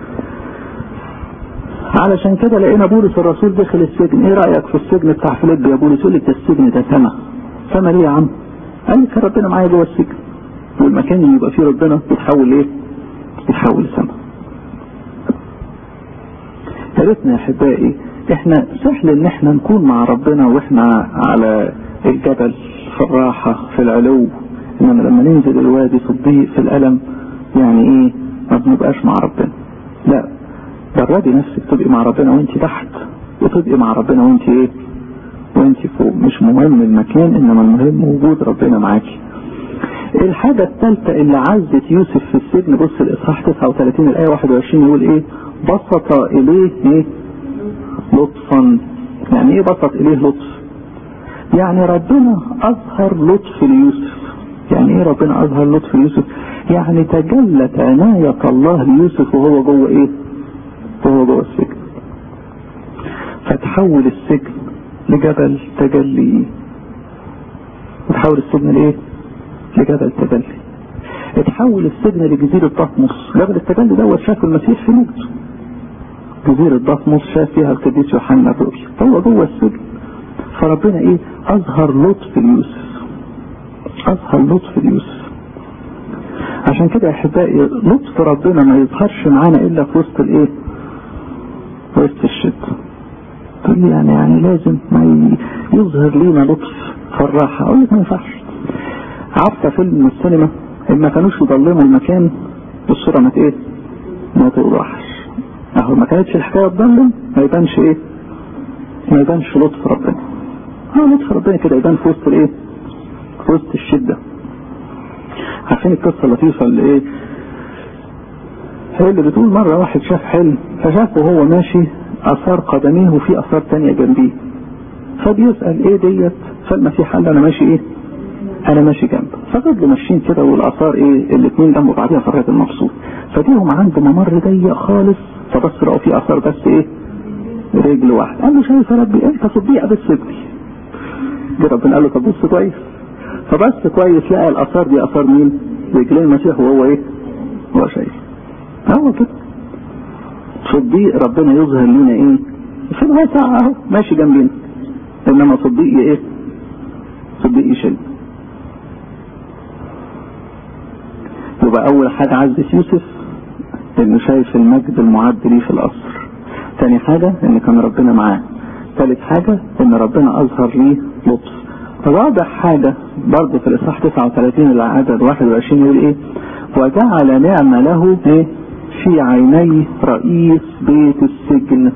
علشان كده لقينا بولس الرسول دخل السجن ايه رأيك في السجن بتاع فيليب يا بولس يقول لك ده السجن ده سما سما ليه يا عم قال لي كان ربنا معايا جوه السجن والمكان اللي يبقى فيه ربنا يتحول ايه يتحول لسما يا ريتنا يا احبائي احنا سهل ان احنا نكون مع ربنا واحنا على الجبل في الراحة في العلو انما لما ننزل الوادي في الضيق في الالم يعني ايه ما بنبقاش مع ربنا لا جربي نفسك تبقي مع ربنا وانت تحت وتبقي مع ربنا وانت ايه وانت فوق مش مهم المكان انما المهم وجود ربنا معاكي الحاجة الثالثة اللي عزت يوسف في السجن بص الاصحاح 39 الايه 21 يقول ايه بسط اليه ايه لطفا يعني ايه بسط اليه لطف يعني ربنا اظهر لطف ليوسف يعني ايه ربنا اظهر لطف ليوسف يعني تجلت عناية الله ليوسف وهو جوه ايه وهو جوه السجن فتحول السجن لجبل تجلي وتحول السجن لايه لجبل تجلي اتحول السجن لجزيرة طفمس جبل التجلي دوت شاف المسيح في موت جزيرة طفمس شاف فيها القديس يوحنا الرؤيا فهو جوه السجن فربنا ايه اظهر لطف ليوسف اظهر لطف ليوسف عشان كده يا احبائي لطف ربنا ما يظهرش معانا الا في وسط الايه وسط الشدة تقول لي يعني يعني لازم ما يظهر لينا لطف في الراحة اقول لك ما ينفعش عارفة فيلم السينما ما كانوش يضلموا المكان الصورة ما ايه ما توضحش اهو ما كانتش الحكاية تضلم ما يبانش ايه ما يبانش لطف ربنا اه لطف ربنا كده يبان في وسط الايه في وسط الشدة عارفين القصة اللطيفة اللي ايه هي اللي بتقول مرة واحد شاف حلم فشافه وهو ماشي اثار قدميه وفي اثار تانية جنبيه فبيسأل ايه ديت فالمسيح قال له انا ماشي ايه انا ماشي جنبه ففضلوا ماشيين كده والاثار ايه الاثنين جنب بعضيها في الراجل مبسوط فجيهم عند ممر ضيق خالص فبص لقوا فيه اثار بس ايه رجل واحد قال له شايف يا ربي انت صديق بس ابني جه ربنا قال له طب بص كويس فبص كويس لقى الاثار دي اثار مين رجلين المسيح وهو ايه هو شايف هو كده صديق ربنا يظهر لنا ايه في الواسع اهو ماشي جنبنا انما صديق ايه صديق يشيل يبقى اول حاجة عزت يوسف انه شايف المجد المعد ليه في القصر تاني حاجة ان كان ربنا معاه ثالث حاجة ان ربنا اظهر ليه لطف رابع حاجة برضه في الاصحاح 39 العدد 21 يقول ايه وجعل نعمة له ايه في عيني رئيس بيت السجن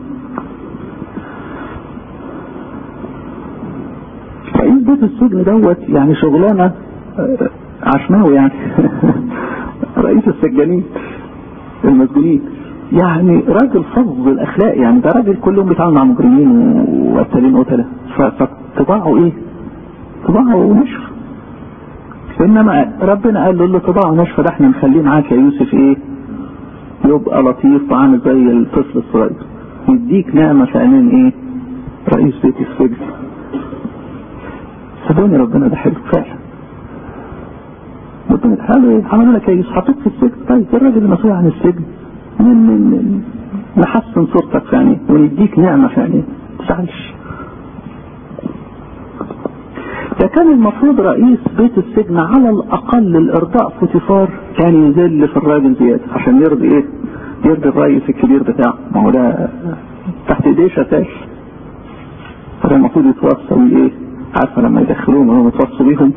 رئيس بيت السجن دوت يعني شغلانة عشماوي يعني رئيس السجانين المسجونين يعني راجل فظ الاخلاق يعني ده راجل كل يوم بيتعامل مع مجرمين وقتالين قتله فطباعه ايه؟ طباعه نشف انما ربنا قال له اللي طباعه نشفه ده احنا نخليه معاك يا يوسف ايه؟ يبقى لطيف وعامل زي الطفل الصغير يديك نعمه في عينين ايه؟ رئيس بيت السجن صدقني ربنا ده حلو فعلا ربنا قال عملوا لك ايه؟ حطيت في السجن طيب الراجل المسؤول عن السجن من نحسن صورتك في عينيه ونديك نعمة في عينيه ما تزعلش ده كان المفروض رئيس بيت السجن على الأقل الإرضاء فوتيفار كان يذل في الراجل زيادة عشان يرضي إيه؟ يرضي الرئيس الكبير بتاعه ما هو ده تحت إيديه شتاش فده المفروض يتوصل إيه؟ عارفة لما يدخلوهم وهم يتوصوا بيهم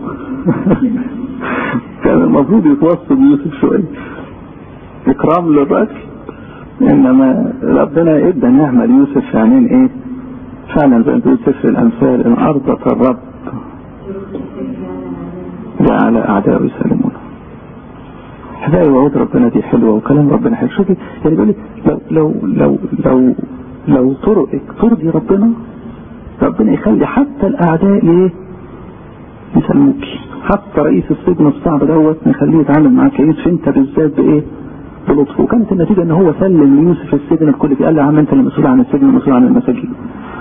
كان المفروض يتوصل بيوسف شوية إكرام للراجل انما ربنا ادى نعمة ليوسف في عينين ايه فعلا زي ما بيقول سفر الامثال ان ارضت الرب جعل اعداء يسلمون حبايبي وعود ربنا دي حلوة وكلام ربنا حلو شوفي يعني بيقول لو لو لو لو لو طرقك ترضي ربنا ربنا يخلي حتى الأعداء ليه يسلموكي حتى رئيس السجن الصعب دوت نخليه يتعامل معاك يا يوسف انت بالذات بايه بلطف وكانت النتيجة ان هو سلم ليوسف السجن بكل قال له يا عم انت اللي مسؤول عن السجن مسؤول عن المساجين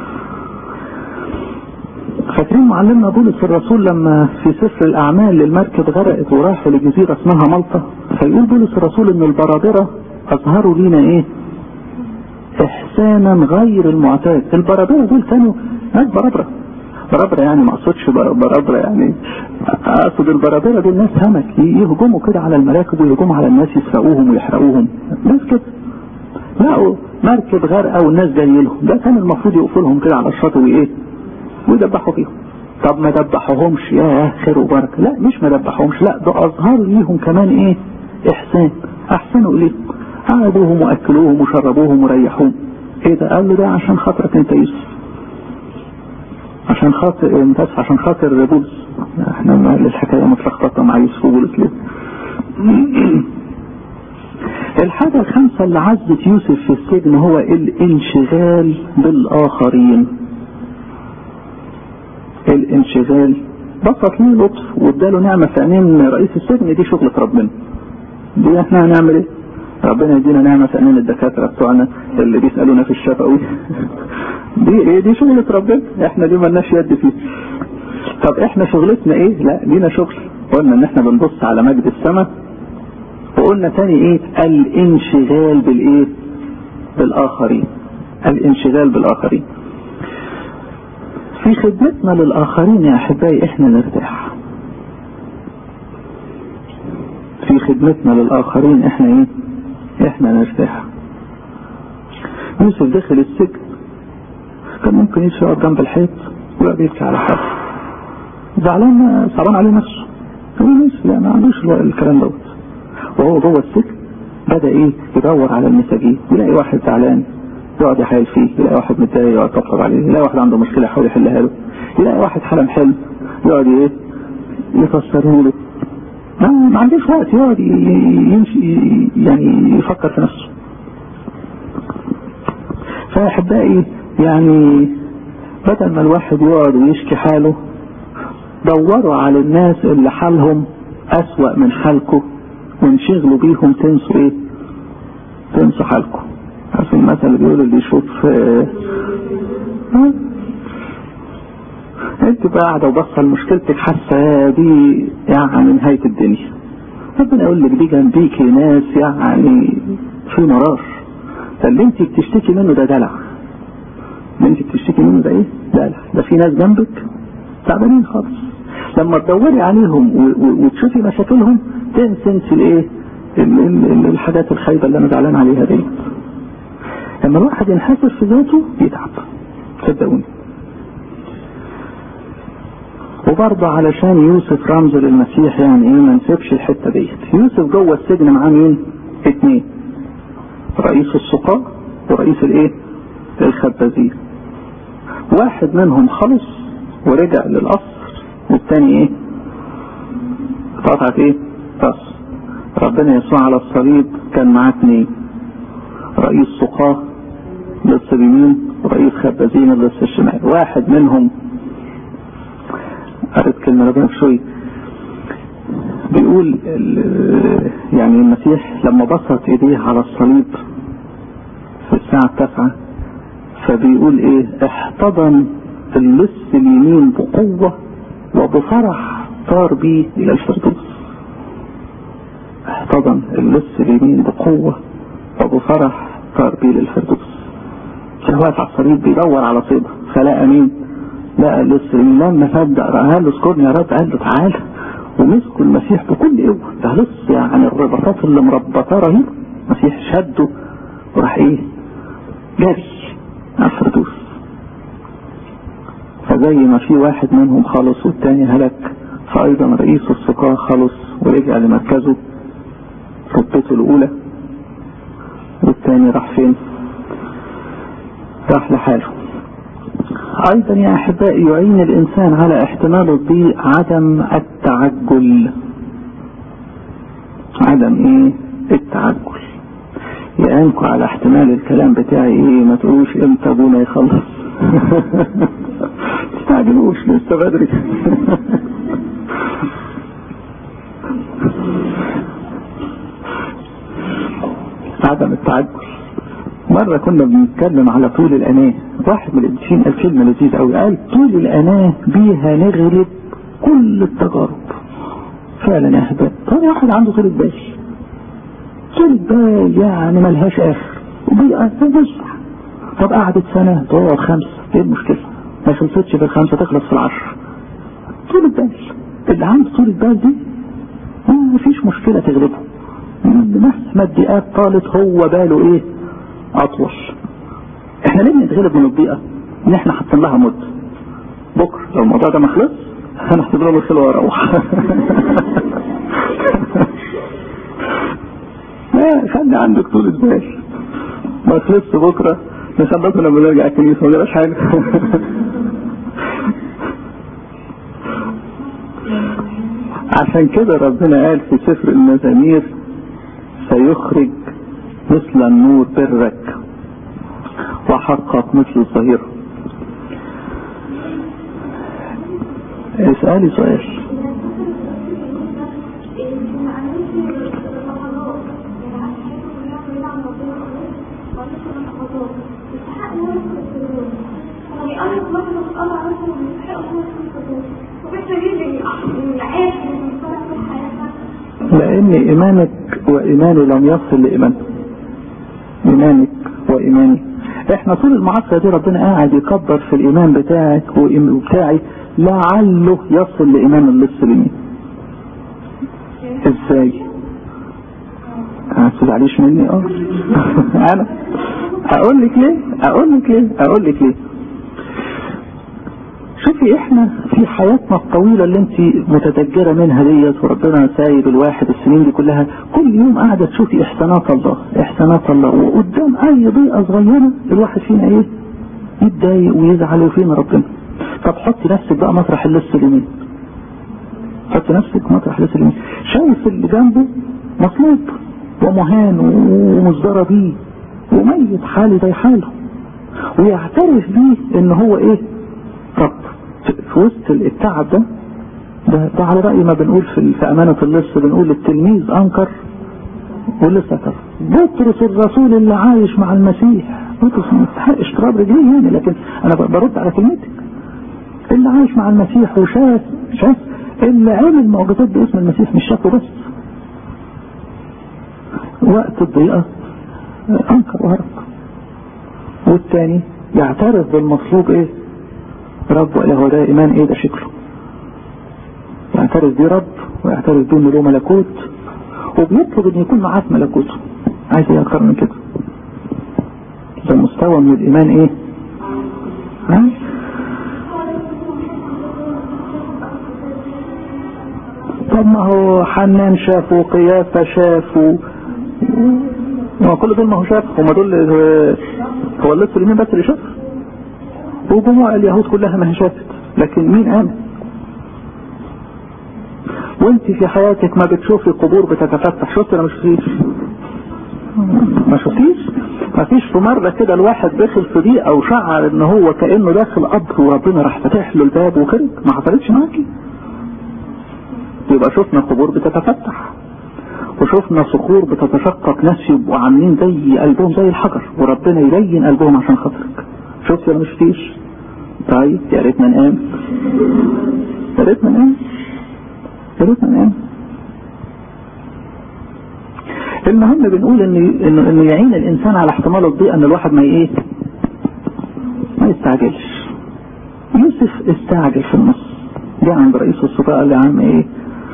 فاكرين معلمنا بولس الرسول لما في سفر الاعمال المركب غرقت وراحوا لجزيرة اسمها مالطا فيقول بولس الرسول ان البرادرة اظهروا لينا ايه احسانا غير المعتاد البرادرة دول كانوا ناس برابرة برابرة يعني ما اقصدش برابرة يعني اقصد البرابرة دول ناس همك يهجموا كده على المراكب ويهجموا على الناس يسرقوهم ويحرقوهم ناس كده لقوا مركب غرقة والناس جايين لهم ده كان المفروض يقفوا لهم كده على الشاطئ وايه ويدبحوا فيهم طب ما دبحوهمش يا خير وبركة لا مش ما دبحوهمش لا ده اظهروا ليهم كمان ايه احسان احسنوا اليهم عادوهم واكلوهم وشربوهم وريحوهم ايه ده قال له ده عشان خاطرك انت يوسف عشان خاطر متاسف عشان خاطر بولس احنا الحكايه متلخبطه مع يوسف وبولس ليه الحاجه الخامسه اللي عزت يوسف في السجن هو الانشغال بالاخرين الانشغال بسط ليه لطف واداله نعمه في عينين رئيس السجن دي شغله ربنا دي احنا هنعمل ايه ربنا يدينا نعمة في عينين الدكاترة بتوعنا اللي بيسألونا في الشفوي دي ايه دي شغلة ربنا احنا دي ملناش يد فيه طب احنا شغلتنا ايه لا لينا شغل قلنا ان احنا بنبص على مجد السماء وقلنا تاني ايه الانشغال بالايه بالاخرين الانشغال بالاخرين في خدمتنا للاخرين يا احبائي احنا نرتاح في خدمتنا للاخرين احنا ايه احنا نرتاح يوسف دخل السجن كان ممكن يمشي يقعد جنب الحيط ويقعد يبكي على حاله زعلان صعبان عليه نفسه يقول يوسف لا ما عندوش الكلام دوت وهو جوه السجن بدا ايه يدور على المساجين يلاقي واحد زعلان يقعد يحايل فيه يلاقي واحد متضايق يقعد يطبطب عليه يلاقي واحد عنده مشكله يحاول يحلها له يلاقي واحد حلم حلم يقعد ايه يفسره له ما عندوش وقت يقعد يمشي يعني يفكر في نفسه فاحبائي يعني بدل ما الواحد يقعد ويشكي حاله دوروا على الناس اللي حالهم اسوأ من حالكم وانشغلوا بيهم تنسوا ايه تنسوا حالكم عارفين المثل اللي بيقول اللي يشوف اه انت بقى قاعده وبصه لمشكلتك حاسه دي يعني نهايه الدنيا ربنا يقول لك دي جنبيكي ناس يعني في مرار فاللي انت بتشتكي منه ده دلع اللي انت بتشتكي منه ده ايه دلع ده في ناس جنبك تعبانين خالص لما تدوري عليهم وتشوفي مشاكلهم تنسي انت الايه الحاجات الخايبه اللي انا زعلان عليها دي لما الواحد ينحسر في ذاته يتعب صدقوني وبرضه علشان يوسف رمز للمسيح يعني ايه ما نسيبش الحته ديت يوسف جوه السجن معاه مين؟ اتنين رئيس السقاة ورئيس الايه؟ الخبازين واحد منهم خلص ورجع للقصر والتاني ايه؟ اتقطعت ايه؟ راس ربنا يسوع على الصليب كان معاه اتنين رئيس سقاة لص اليمين ورئيس خبازين لص الشمال واحد منهم قريت كلمة ربنا في شوية بيقول يعني المسيح لما بسط ايديه على الصليب في الساعة التاسعة فبيقول ايه احتضن اللص اليمين بقوة وبفرح طار بيه الى الفردوس احتضن اللص اليمين بقوة وبفرح طار بيه للفردوس كان واقف على الصليب بيدور على صيده فلقى مين لقى اللص لما صدق رأى له اذكرني يا رب قال له تعالى ومسكوا المسيح بكل قوة ده لص يعني الرباطات اللي مربطاه رهيب المسيح شده وراح ايه جري على الفردوس فزي ما في واحد منهم خلص والتاني هلك فأيضا رئيس السقاة خلص ورجع لمركزه رتبته الأولى والتاني راح فين؟ راح لحاله أيضا يا أحبائي يعين الإنسان على احتمال الضيق عدم التعجل عدم ايه التعجل يعينكم على احتمال الكلام بتاعي ايه ما تقولوش امتى ابونا يخلص تستعجلوش لسه بدري عدم التعجل مرة كنا بنتكلم على طول الأناة واحد من القديسين قال كلمة لذيذة قوي قال طول الأناة بيها نغلب كل التجارب فعلا يا أحباب طول واحد عنده طول بال طول بال يعني ملهاش آخر وبيئة بيصح طب قعدت سنة تقعد خمسة ايه المشكلة ما خلصتش في الخمسة تخلص في العشر طول البال اللي عنده طول البال دي ما فيش مشكلة تغلبه مهما الدقات طالت هو باله ايه اطول احنا ليه بنتغلب من الضيقة ان احنا حاطين لها مدة بكرة لو الموضوع ده ما خلص انا هحسب له الخيل واروح لا خلي عندك طول البال ما خلصت بكرة نخلص لما نرجع الكنيسة ما جراش حاجة عشان كده ربنا قال في سفر المزامير سيخرج مثل النور برك وحقق مثل الظهيرة اسألي سؤال لأن إيمانك وإيماني لم يصل لإيمان إيمانك وإيماني إحنا طول المعصية دي ربنا قاعد يكبر في الإيمان بتاعك وبتاعي لعله يصل لإيمان اللص اليمين إزاي؟ ما تزعليش مني اه أنا أقول لك ليه؟ أقول لك ليه؟ أقول لك ليه؟ شوفي احنا في حياتنا الطويلة اللي انت متدجرة منها ديت وربنا سايب الواحد السنين دي كلها كل يوم قاعدة تشوفي احسانات الله احسانات الله وقدام اي ضيقة صغيرة الواحد فينا ايه يتضايق ويزعل وفين ربنا طب حطي نفسك بقى مطرح اللص اليمين حطي نفسك مطرح اللص اليمين شايف اللي جنبه مصلوب ومهان ومصدرة بيه وميت حالي زي حاله ويعترف بيه ان هو ايه طب في وسط التعب ده ده, ده على رأي ما بنقول في, في أمانة اللص بنقول التلميذ أنكر واللص اعترف بطرس الرسول اللي عايش مع المسيح بطرس ما يستحقش تراب رجليه يعني لكن أنا برد على كلمتك اللي عايش مع المسيح وشاف شاف اللي عمل معجزات باسم المسيح مش شافه بس وقت الضيقة أنكر وهرب والتاني يعترف بالمطلوب ايه رب وإله ده إيمان إيه ده شكله يعترف بيه رب ويعترف بيه إنه له ملكوت وبيطلب إن يكون معاه في ملكوته عايز إيه أكتر من كده ده مستوى من الإيمان إيه ها طب ما هو حنان شاف وقيافة شاف ما كل دول ما هو شاف هم دول هو اللص اليمين بس اللي شاف وجموع اليهود كلها ما هي شافت لكن مين آمن وانت في حياتك ما بتشوفي قبور بتتفتح شفت ولا ما شفتيش ما شفتيش ما فيش في مرة كده الواحد داخل في ضيقة وشعر ان هو كأنه داخل قبر وربنا راح فاتح له الباب وخرج ما حصلتش معاكي يبقى شفنا قبور بتتفتح وشفنا صخور بتتشقق ناس يبقوا عاملين زي قلبهم زي الحجر وربنا يلين قلبهم عشان خاطرك شفت ولا مش فيش طيب يا ريتنا نقام يا ريتنا نقام يا ريتنا نقام المهم بنقول ان انه انه يعين الانسان على احتمال الضيق ان الواحد ما ايه ما يستعجلش يوسف استعجل في النص جاء عند رئيس السفراء قال له يا عم ايه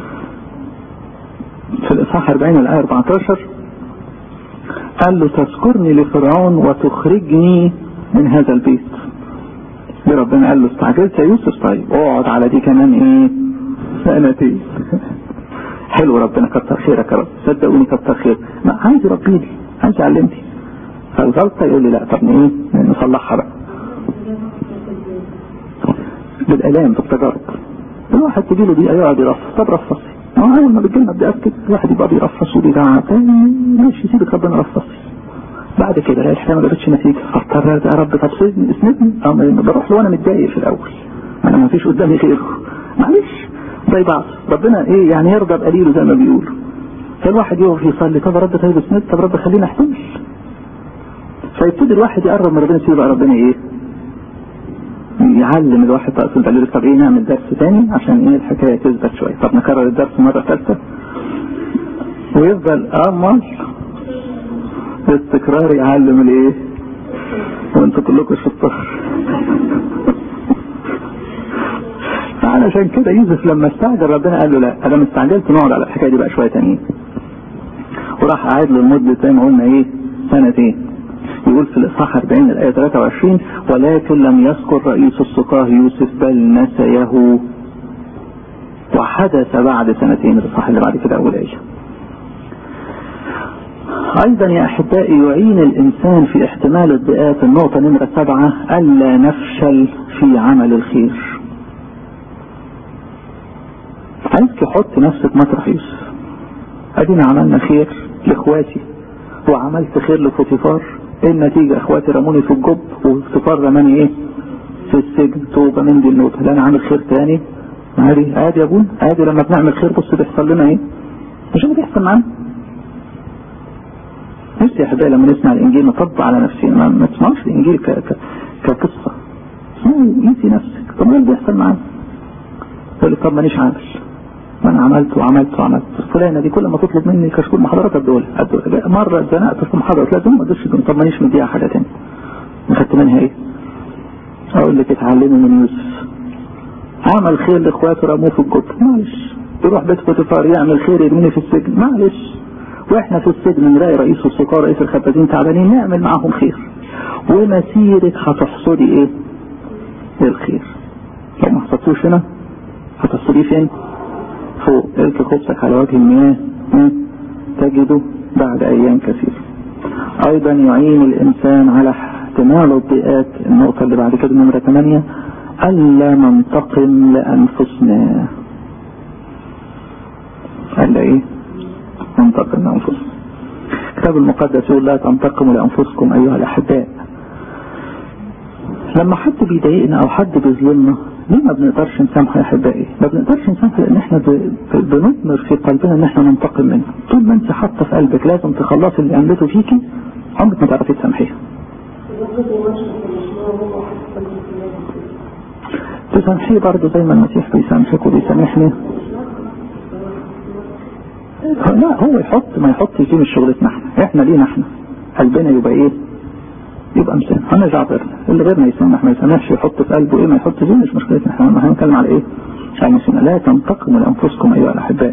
في الاصحاح 40 الايه 14 قال له تذكرني لفرعون وتخرجني من هذا البيت دي ربنا قال له استعجلت يا يوسف طيب اقعد على دي كمان ايه سنتين حلو ربنا كتر خيرك يا رب صدقوني كتر خير ما عايز ربيني عايز علمتي فالغلطه يقول لي لا طب ايه نصلحها بقى بالالام بالتجارب الواحد تجي له دي يقعد يرفض طب رفضي ما ما هو اول ما بتجيلنا بتاكد الواحد يبقى بيرفص وبيزعق ماشي سيبك ربنا رفص بعد كده لا الحكايه ما جابتش نتيجه فاضطر يا رب طب سيبني اسندني أو بروح له وانا متضايق في الاول انا ما فيش قدامي غيره معلش زي بعض ربنا ايه يعني يرضى بقليله زي ما بيقولوا فالواحد يقف يصلي طب رب طيب اسند طب رب خلينا احتمل فيبتدي الواحد يقرب من ربنا يبقى ربنا ايه يعلم الواحد بقى في الدليل طب ايه نعمل درس تاني عشان ايه الحكايه تثبت شويه طب نكرر الدرس مره ثالثه ويفضل امال التكرار يعلم الايه وانتوا كلكم شطار فعلشان كده يوسف لما استعجل ربنا قال له لا انا مستعجلت نقعد على الحكايه دي بقى شويه تانيين وراح قاعد له لمده زي ما قلنا ايه سنتين يقول في الاصحاح 40 الايه 23 ولكن لم يذكر رئيس السقاه يوسف بل نسيه وحدث بعد سنتين الاصحاح اللي بعد كده اول ايه ايضا يا احبائي يعين الانسان في احتمال الضيقات النقطة نمرة سبعة الا نفشل في عمل الخير عايزك حط نفسك مطرح يوسف ادينا عملنا خير لاخواتي وعملت خير لفوتيفار ايه النتيجة اخواتي رموني في الجب وفوتيفار رماني ايه في السجن توبة من دي النوتة لا انا عامل خير تاني عادي عادي يا ابونا عادي لما بنعمل خير بص بيحصل لنا ايه مش اللي بيحصل معانا نفسي يا احبائي لما نسمع الانجيل نطبق على نفسنا ما تسمعوش الانجيل ك... ك... كقصه اسمعوا قيسي نفسك طب ايه اللي بيحصل معانا؟ يقول لك طب مانيش عامل ما انا عملت وعملت وعملت فلانه دي كل ما تطلب مني كشكول محاضرات ادولها مره اتزنقت في محاضره لازم ما ادوش طب مانيش مديها حاجه تاني خدت منها ايه؟ اقول لك اتعلمي من يوسف عمل خير لاخواته رموه في الجب معلش يروح بيت فوتيفار يعمل خير يرميني في السجن معلش واحنا في السجن نلاقي رئيس السقاء رئيس الخبازين تعبانين نعمل معاهم خير ومسيرك هتحصدي ايه الخير لو ما حصدتوش هنا هتحصديه فين فوق الك خبزك على وجه المياه تجده بعد ايام كثيرة ايضا يعين الانسان على احتمال الضيقات النقطة اللي بعد كده نمرة 8 الا ننتقم لانفسنا الا ايه ننتقم لأنفسنا الكتاب المقدس يقول لا تنتقموا لأنفسكم أيها الأحباء لما حد بيضايقنا أو حد بيظلمنا ليه ما بنقدرش نسامحه يا أحبائي؟ ما بنقدرش نسامحه لأن احنا بنضمر في قلبنا إن احنا ننتقم منه طول ما أنت حاطة في قلبك لازم تخلصي اللي عملته فيكي عمرك ما تعرفي تسامحيها تسامحيه برضه زي ما المسيح بيسامحك وبيسامحني لا هو يحط ما يحطش دي مش شغلتنا احنا احنا لينا احنا قلبنا يبقى ايه يبقى مسامح انا غيرنا اللي غيرنا يسامح ما يسامحش يحط في قلبه ايه ما يحط دي مش مشكلتنا احنا ما هنتكلم على ايه يعني لا تنتقموا لانفسكم ايها الاحباء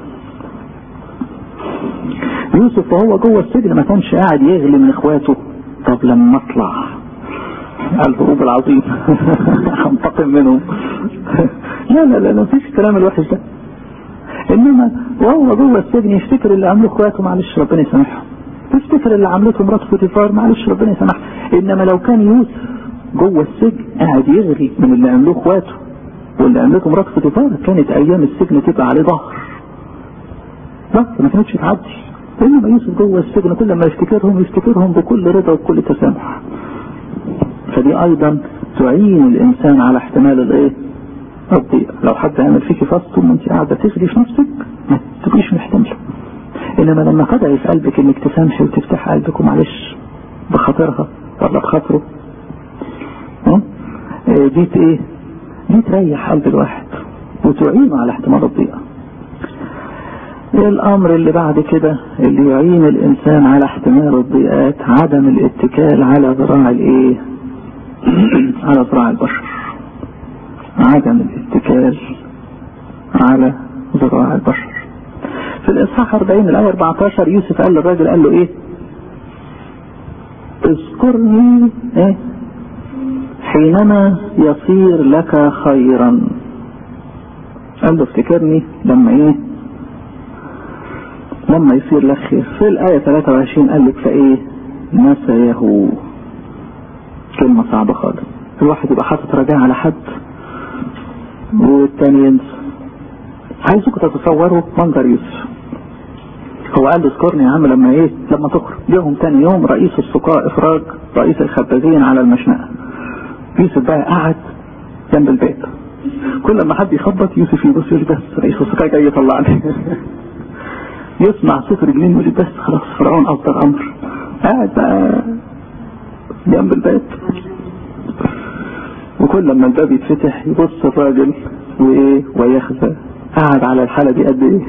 يوسف وهو جوه السجن ما كانش قاعد يغلي من اخواته طب لما اطلع الهروب العظيم هنتقم منهم لا لا لا ما فيش الكلام الوحش ده انما وهو جوه السجن يفتكر اللي عمله اخواته معلش ربنا يسامحهم يفتكر اللي عملته مرات فوتيفار معلش ربنا يسامحها انما لو كان يوسف جوه السجن قاعد يغري من اللي عملوه اخواته واللي عملته مرات فوتيفار كانت ايام السجن تبقى عليه ظهر بس ما كانتش تعدي انما يوسف جوه السجن كل ما يفتكرهم يفتكرهم بكل رضا وبكل تسامح فدي ايضا تعين الانسان على احتمال الايه الضيق لو حد عمل فيكي فاس طول ما انت قاعده تغري في نفسك ما تبقيش محتمله انما لما تدعي في قلبك انك تسامحي وتفتح قلبك ومعلش بخاطرها ولا بخاطره دي ايه دي تريح قلب الواحد وتعينه على احتمال الضيقه الامر اللي بعد كده اللي يعين الانسان على احتمال الضيقات عدم الاتكال على ذراع الايه على ذراع البشر عدم الاتكال على ذراع البشر في الاصحاح 40 الايه 14 يوسف قال للراجل قال له ايه اذكرني ايه حينما يصير لك خيرا قال له افتكرني لما ايه لما يصير لك خير في الآية 23 قال لك فايه نسيه كلمة صعبة خالص الواحد يبقى حاطط رجاء على حد والتاني ينسى عايزكم تتصوروا منظر يوسف هو قال له اذكرني يا عم لما ايه لما تخرج جاهم تاني يوم رئيس السقاء افراج رئيس الخبازين على المشنقه يوسف بقى قعد جنب البيت كل ما حد يخبط يوسف يبص يقول بس رئيس السقاء جاي يطلعني يسمع صوت رجلين يقول بس خلاص فرعون اصدر امر قاعد بقى جنب البيت وكل لما الباب يتفتح يبص الراجل وايه ويخزى قعد على الحالة دي قد ايه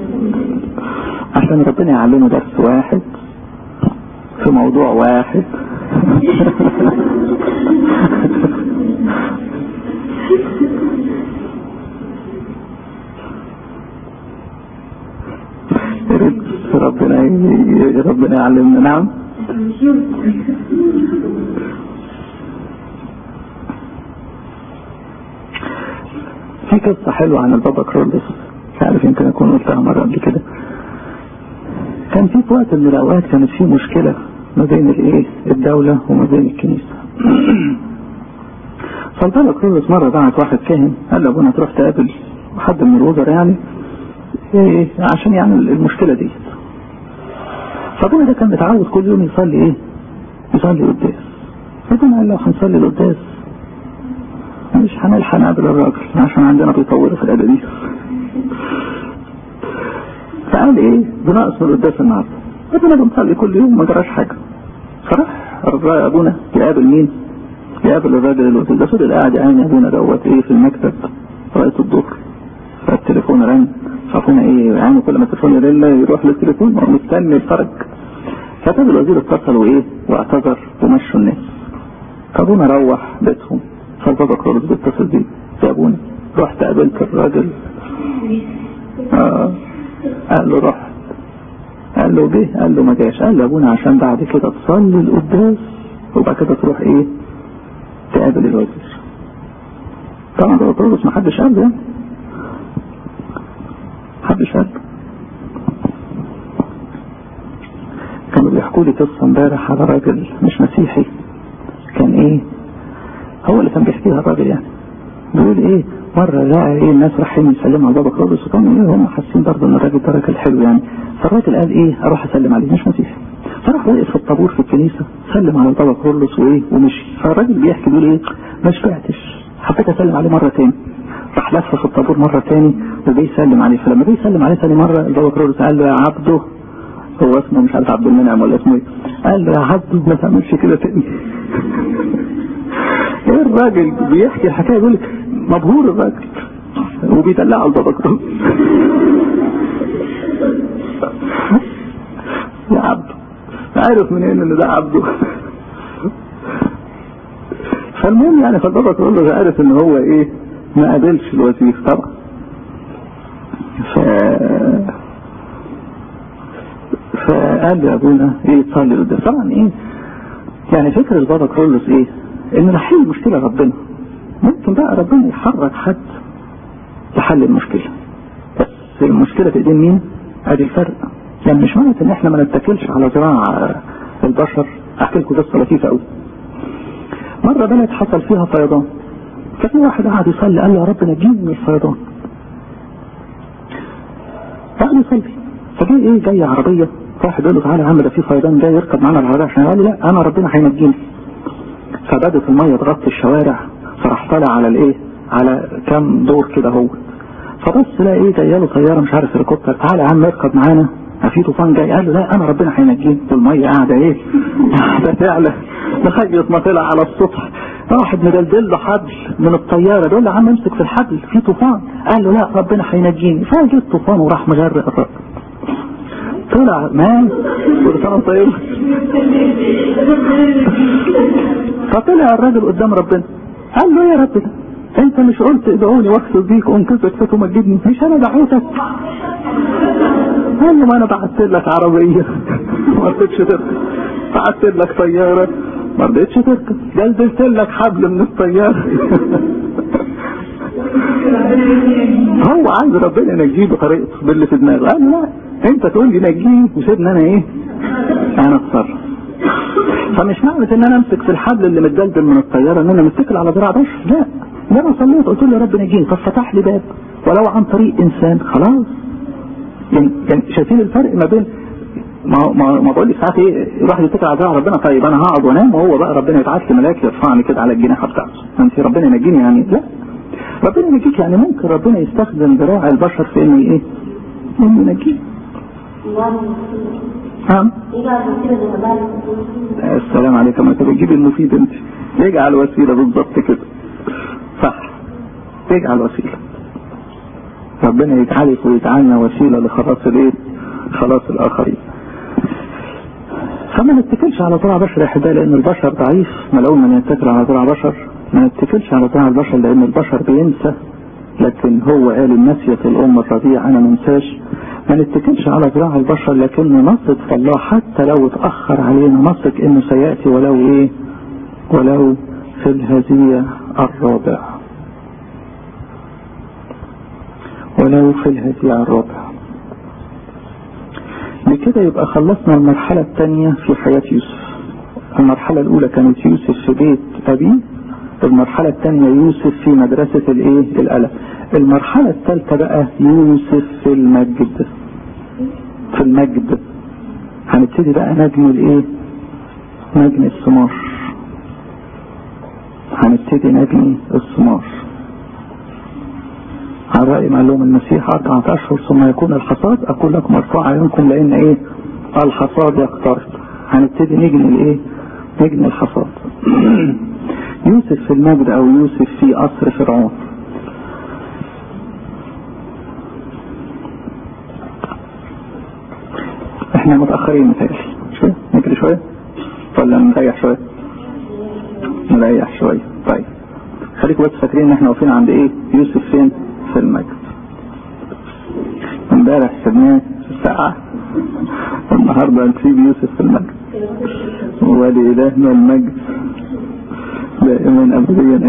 عشان ربنا يعلمه درس واحد في موضوع واحد ربنا ربنا يعلمنا نعم في قصة حلوة عن البابا كرولس مش عارف يمكن اكون قلتها مرة قبل كده كان في وقت من الاوقات كانت في مشكلة ما بين الايه الدولة وما بين الكنيسة فالبابا كرولس مرة بعت واحد كاهن قال له ابونا تروح تقابل حد من الوزراء يعني ايه عشان يعمل المشكلة دي فابونا ده كان متعود كل يوم يصلي ايه يصلي قداس فابونا قال له هنصلي القداس مش هنلحق نقابل الراجل عشان عندنا بيطوروا في الادب دي فقال ايه بنقص من القداس النهارده ابونا بنصلي كل يوم ما جراش حاجه فراح ابونا يقابل مين يقابل الراجل الوزير ده فضل قاعد يعني ابونا دوت ايه في المكتب لغايه الظهر فالتليفون رن فابونا ايه يعني كل ما التليفون يرن يروح للتليفون هو مستني الفرج فكان الوزير اتصل وايه واعتذر ومشوا الناس فابونا روح بيتهم فالبابا كرولوس بيتصل بيه يا ابونا رحت قابلت الراجل آه قال له رحت قال له جه قال له ما جاش قال له ابونا عشان بعد كده تصلي القداس وبعد كده تروح ايه تقابل الوزير طبعا بابا كرولوس ما حدش قال يعني محدش قال كانوا بيحكوا لي قصه امبارح على راجل مش مسيحي كان ايه هو اللي كان بيحكيها الراجل يعني بيقول ايه مرة لقى ايه الناس رايحين يسلموا على بابا كرولوس وكانوا ايه هم حاسين برضه ان الراجل ده راجل حلو يعني فالراجل قال ايه اروح اسلم عليه مش مسيحي فراح واقف في الطابور في الكنيسة سلم على بابا كرولوس وايه ومشي فالراجل بيحكي بيقول ايه ما شبعتش حبيت اسلم عليه مرة تاني راح لف في الطابور مرة تاني وجاي يسلم عليه فلما جاي يسلم عليه تاني مرة البابا كرولوس قال له يا عبده هو اسمه مش عارف عبد المنعم ولا اسمه ايه قال له يا عبده ما تعملش كده تاني ايه الراجل بيحكي الحكايه يقول مبهور الراجل وبيدلعه البابا كرولوس يا عبده عارف منين ان ده عبده فالمهم يعني فالبابا كرولوس عارف ان هو ايه ما قابلش الوزير طبعا ف فقال لي ابونا ايه تصلي قدام طبعا ايه يعني فكر البابا كرولوس ايه ان نحل المشكله ربنا ممكن بقى ربنا يحرك حد لحل المشكله بس المشكله في ايدين مين ادي الفرق يعني مش معنى ان احنا ما نتكلش على ذراع البشر احكي لكم قصه لطيفه قوي مره بلد حصل فيها فيضان ففي واحد قعد يصلي قال له يا رب نجيني من الفيضان قعد يصلي فجاء ايه جاي عربيه واحد يقول له تعالى يا عم ده في فيضان جاي يركب معانا العربيه عشان قال له لا انا ربنا هينجيني فبدت الميه تغطي الشوارع فراح طالع على الايه على كام دور كده هو فبص لا ايه جايه له طياره مش عارف هليكوبتر تعالى يا عم اركب معانا في طوفان جاي قال له لا انا ربنا هينجيني والميه قاعده ايه قاعده تعلى لغايه ما طلع على السطح واحد مدلدل له حبل من الطياره بيقول له يا عم امسك في الحبل في طوفان قال له لا ربنا هينجيني فجه الطوفان وراح مغرق الراجل طلع مات كل سنه طيب فطلع الراجل قدام ربنا قال له يا رب ده انت مش قلت ادعوني واكسب بيك وانقذك فتمجدني مش انا دعوتك قال له ما انا بعت لك عربيه ما رضيتش تركب بعت لك طياره ما رضيتش تركب جلدت لك حبل من الطياره هو عايز ربنا ينجيه بطريقته باللي في دماغه قال لا انت تقول لي نجيه وسيبني انا ايه انا اتصرف فمش معنى ان انا امسك في الحبل اللي متدلدل من الطياره ان انا متكل على ذراع بشر لا ده انا صليت قلت له يا رب نجيني طب فتح لي باب ولو عن طريق انسان خلاص يعني, يعني شايفين الفرق ما بين ما ما ما بقول لك ساعات ايه الواحد يتكل على دعاء ربنا طيب انا هقعد وانام وهو بقى ربنا يبعت لي ملاك يرفعني كده على الجناحه بتاعته انت ربنا ينجيني يعني لا ربنا ينجيك يعني ممكن ربنا يستخدم ذراع البشر في انه ايه؟ انه ينجيك نعم السلام عليكم انت بتجيب المفيد انت يجعل وسيله بالظبط كده صح يجعل وسيله ربنا يجعلك ويجعلنا وسيله لخلاص الايه؟ خلاص الاخرين فما نتكلش على ذراع بشر يا احبائي لان البشر ضعيف ملعون من يتكل على ذراع بشر ما نتكلش على ذراع البشر لان البشر بينسى لكن هو قال النسية الأم الرضيع أنا منساش ما نتكلش على ذراع البشر لكن نثق في الله حتى لو اتأخر علينا نثق إنه سيأتي ولو إيه ولو في الهزية الرابع ولو في الهزية الرابع بكده يبقى خلصنا المرحلة الثانية في حياة يوسف المرحلة الأولى كانت يوسف في بيت أبيه المرحلة الثانية يوسف في مدرسة الايه الألم المرحلة الثالثة بقى يوسف في المجد في المجد هنبتدي بقى نجم الايه نجم الثمار هنبتدي نجم الثمار على رأي ما لهم المسيح أربعة أشهر ثم يكون الحصاد أقول لكم ارفعوا عيونكم لأن إيه الحصاد يقترب هنبتدي نجم الإيه نجم الحصاد يوسف في المجد او يوسف في قصر فرعون احنا متأخرين متهيألي شوية نجري شوية ولا نريح شوية نريح شوية طيب خليكم بس فاكرين ان احنا واقفين عند ايه يوسف فين في المجد امبارح سبناه في الساعة النهاردة نسيب يوسف في المجد ولإلهنا المجد دائما أبديا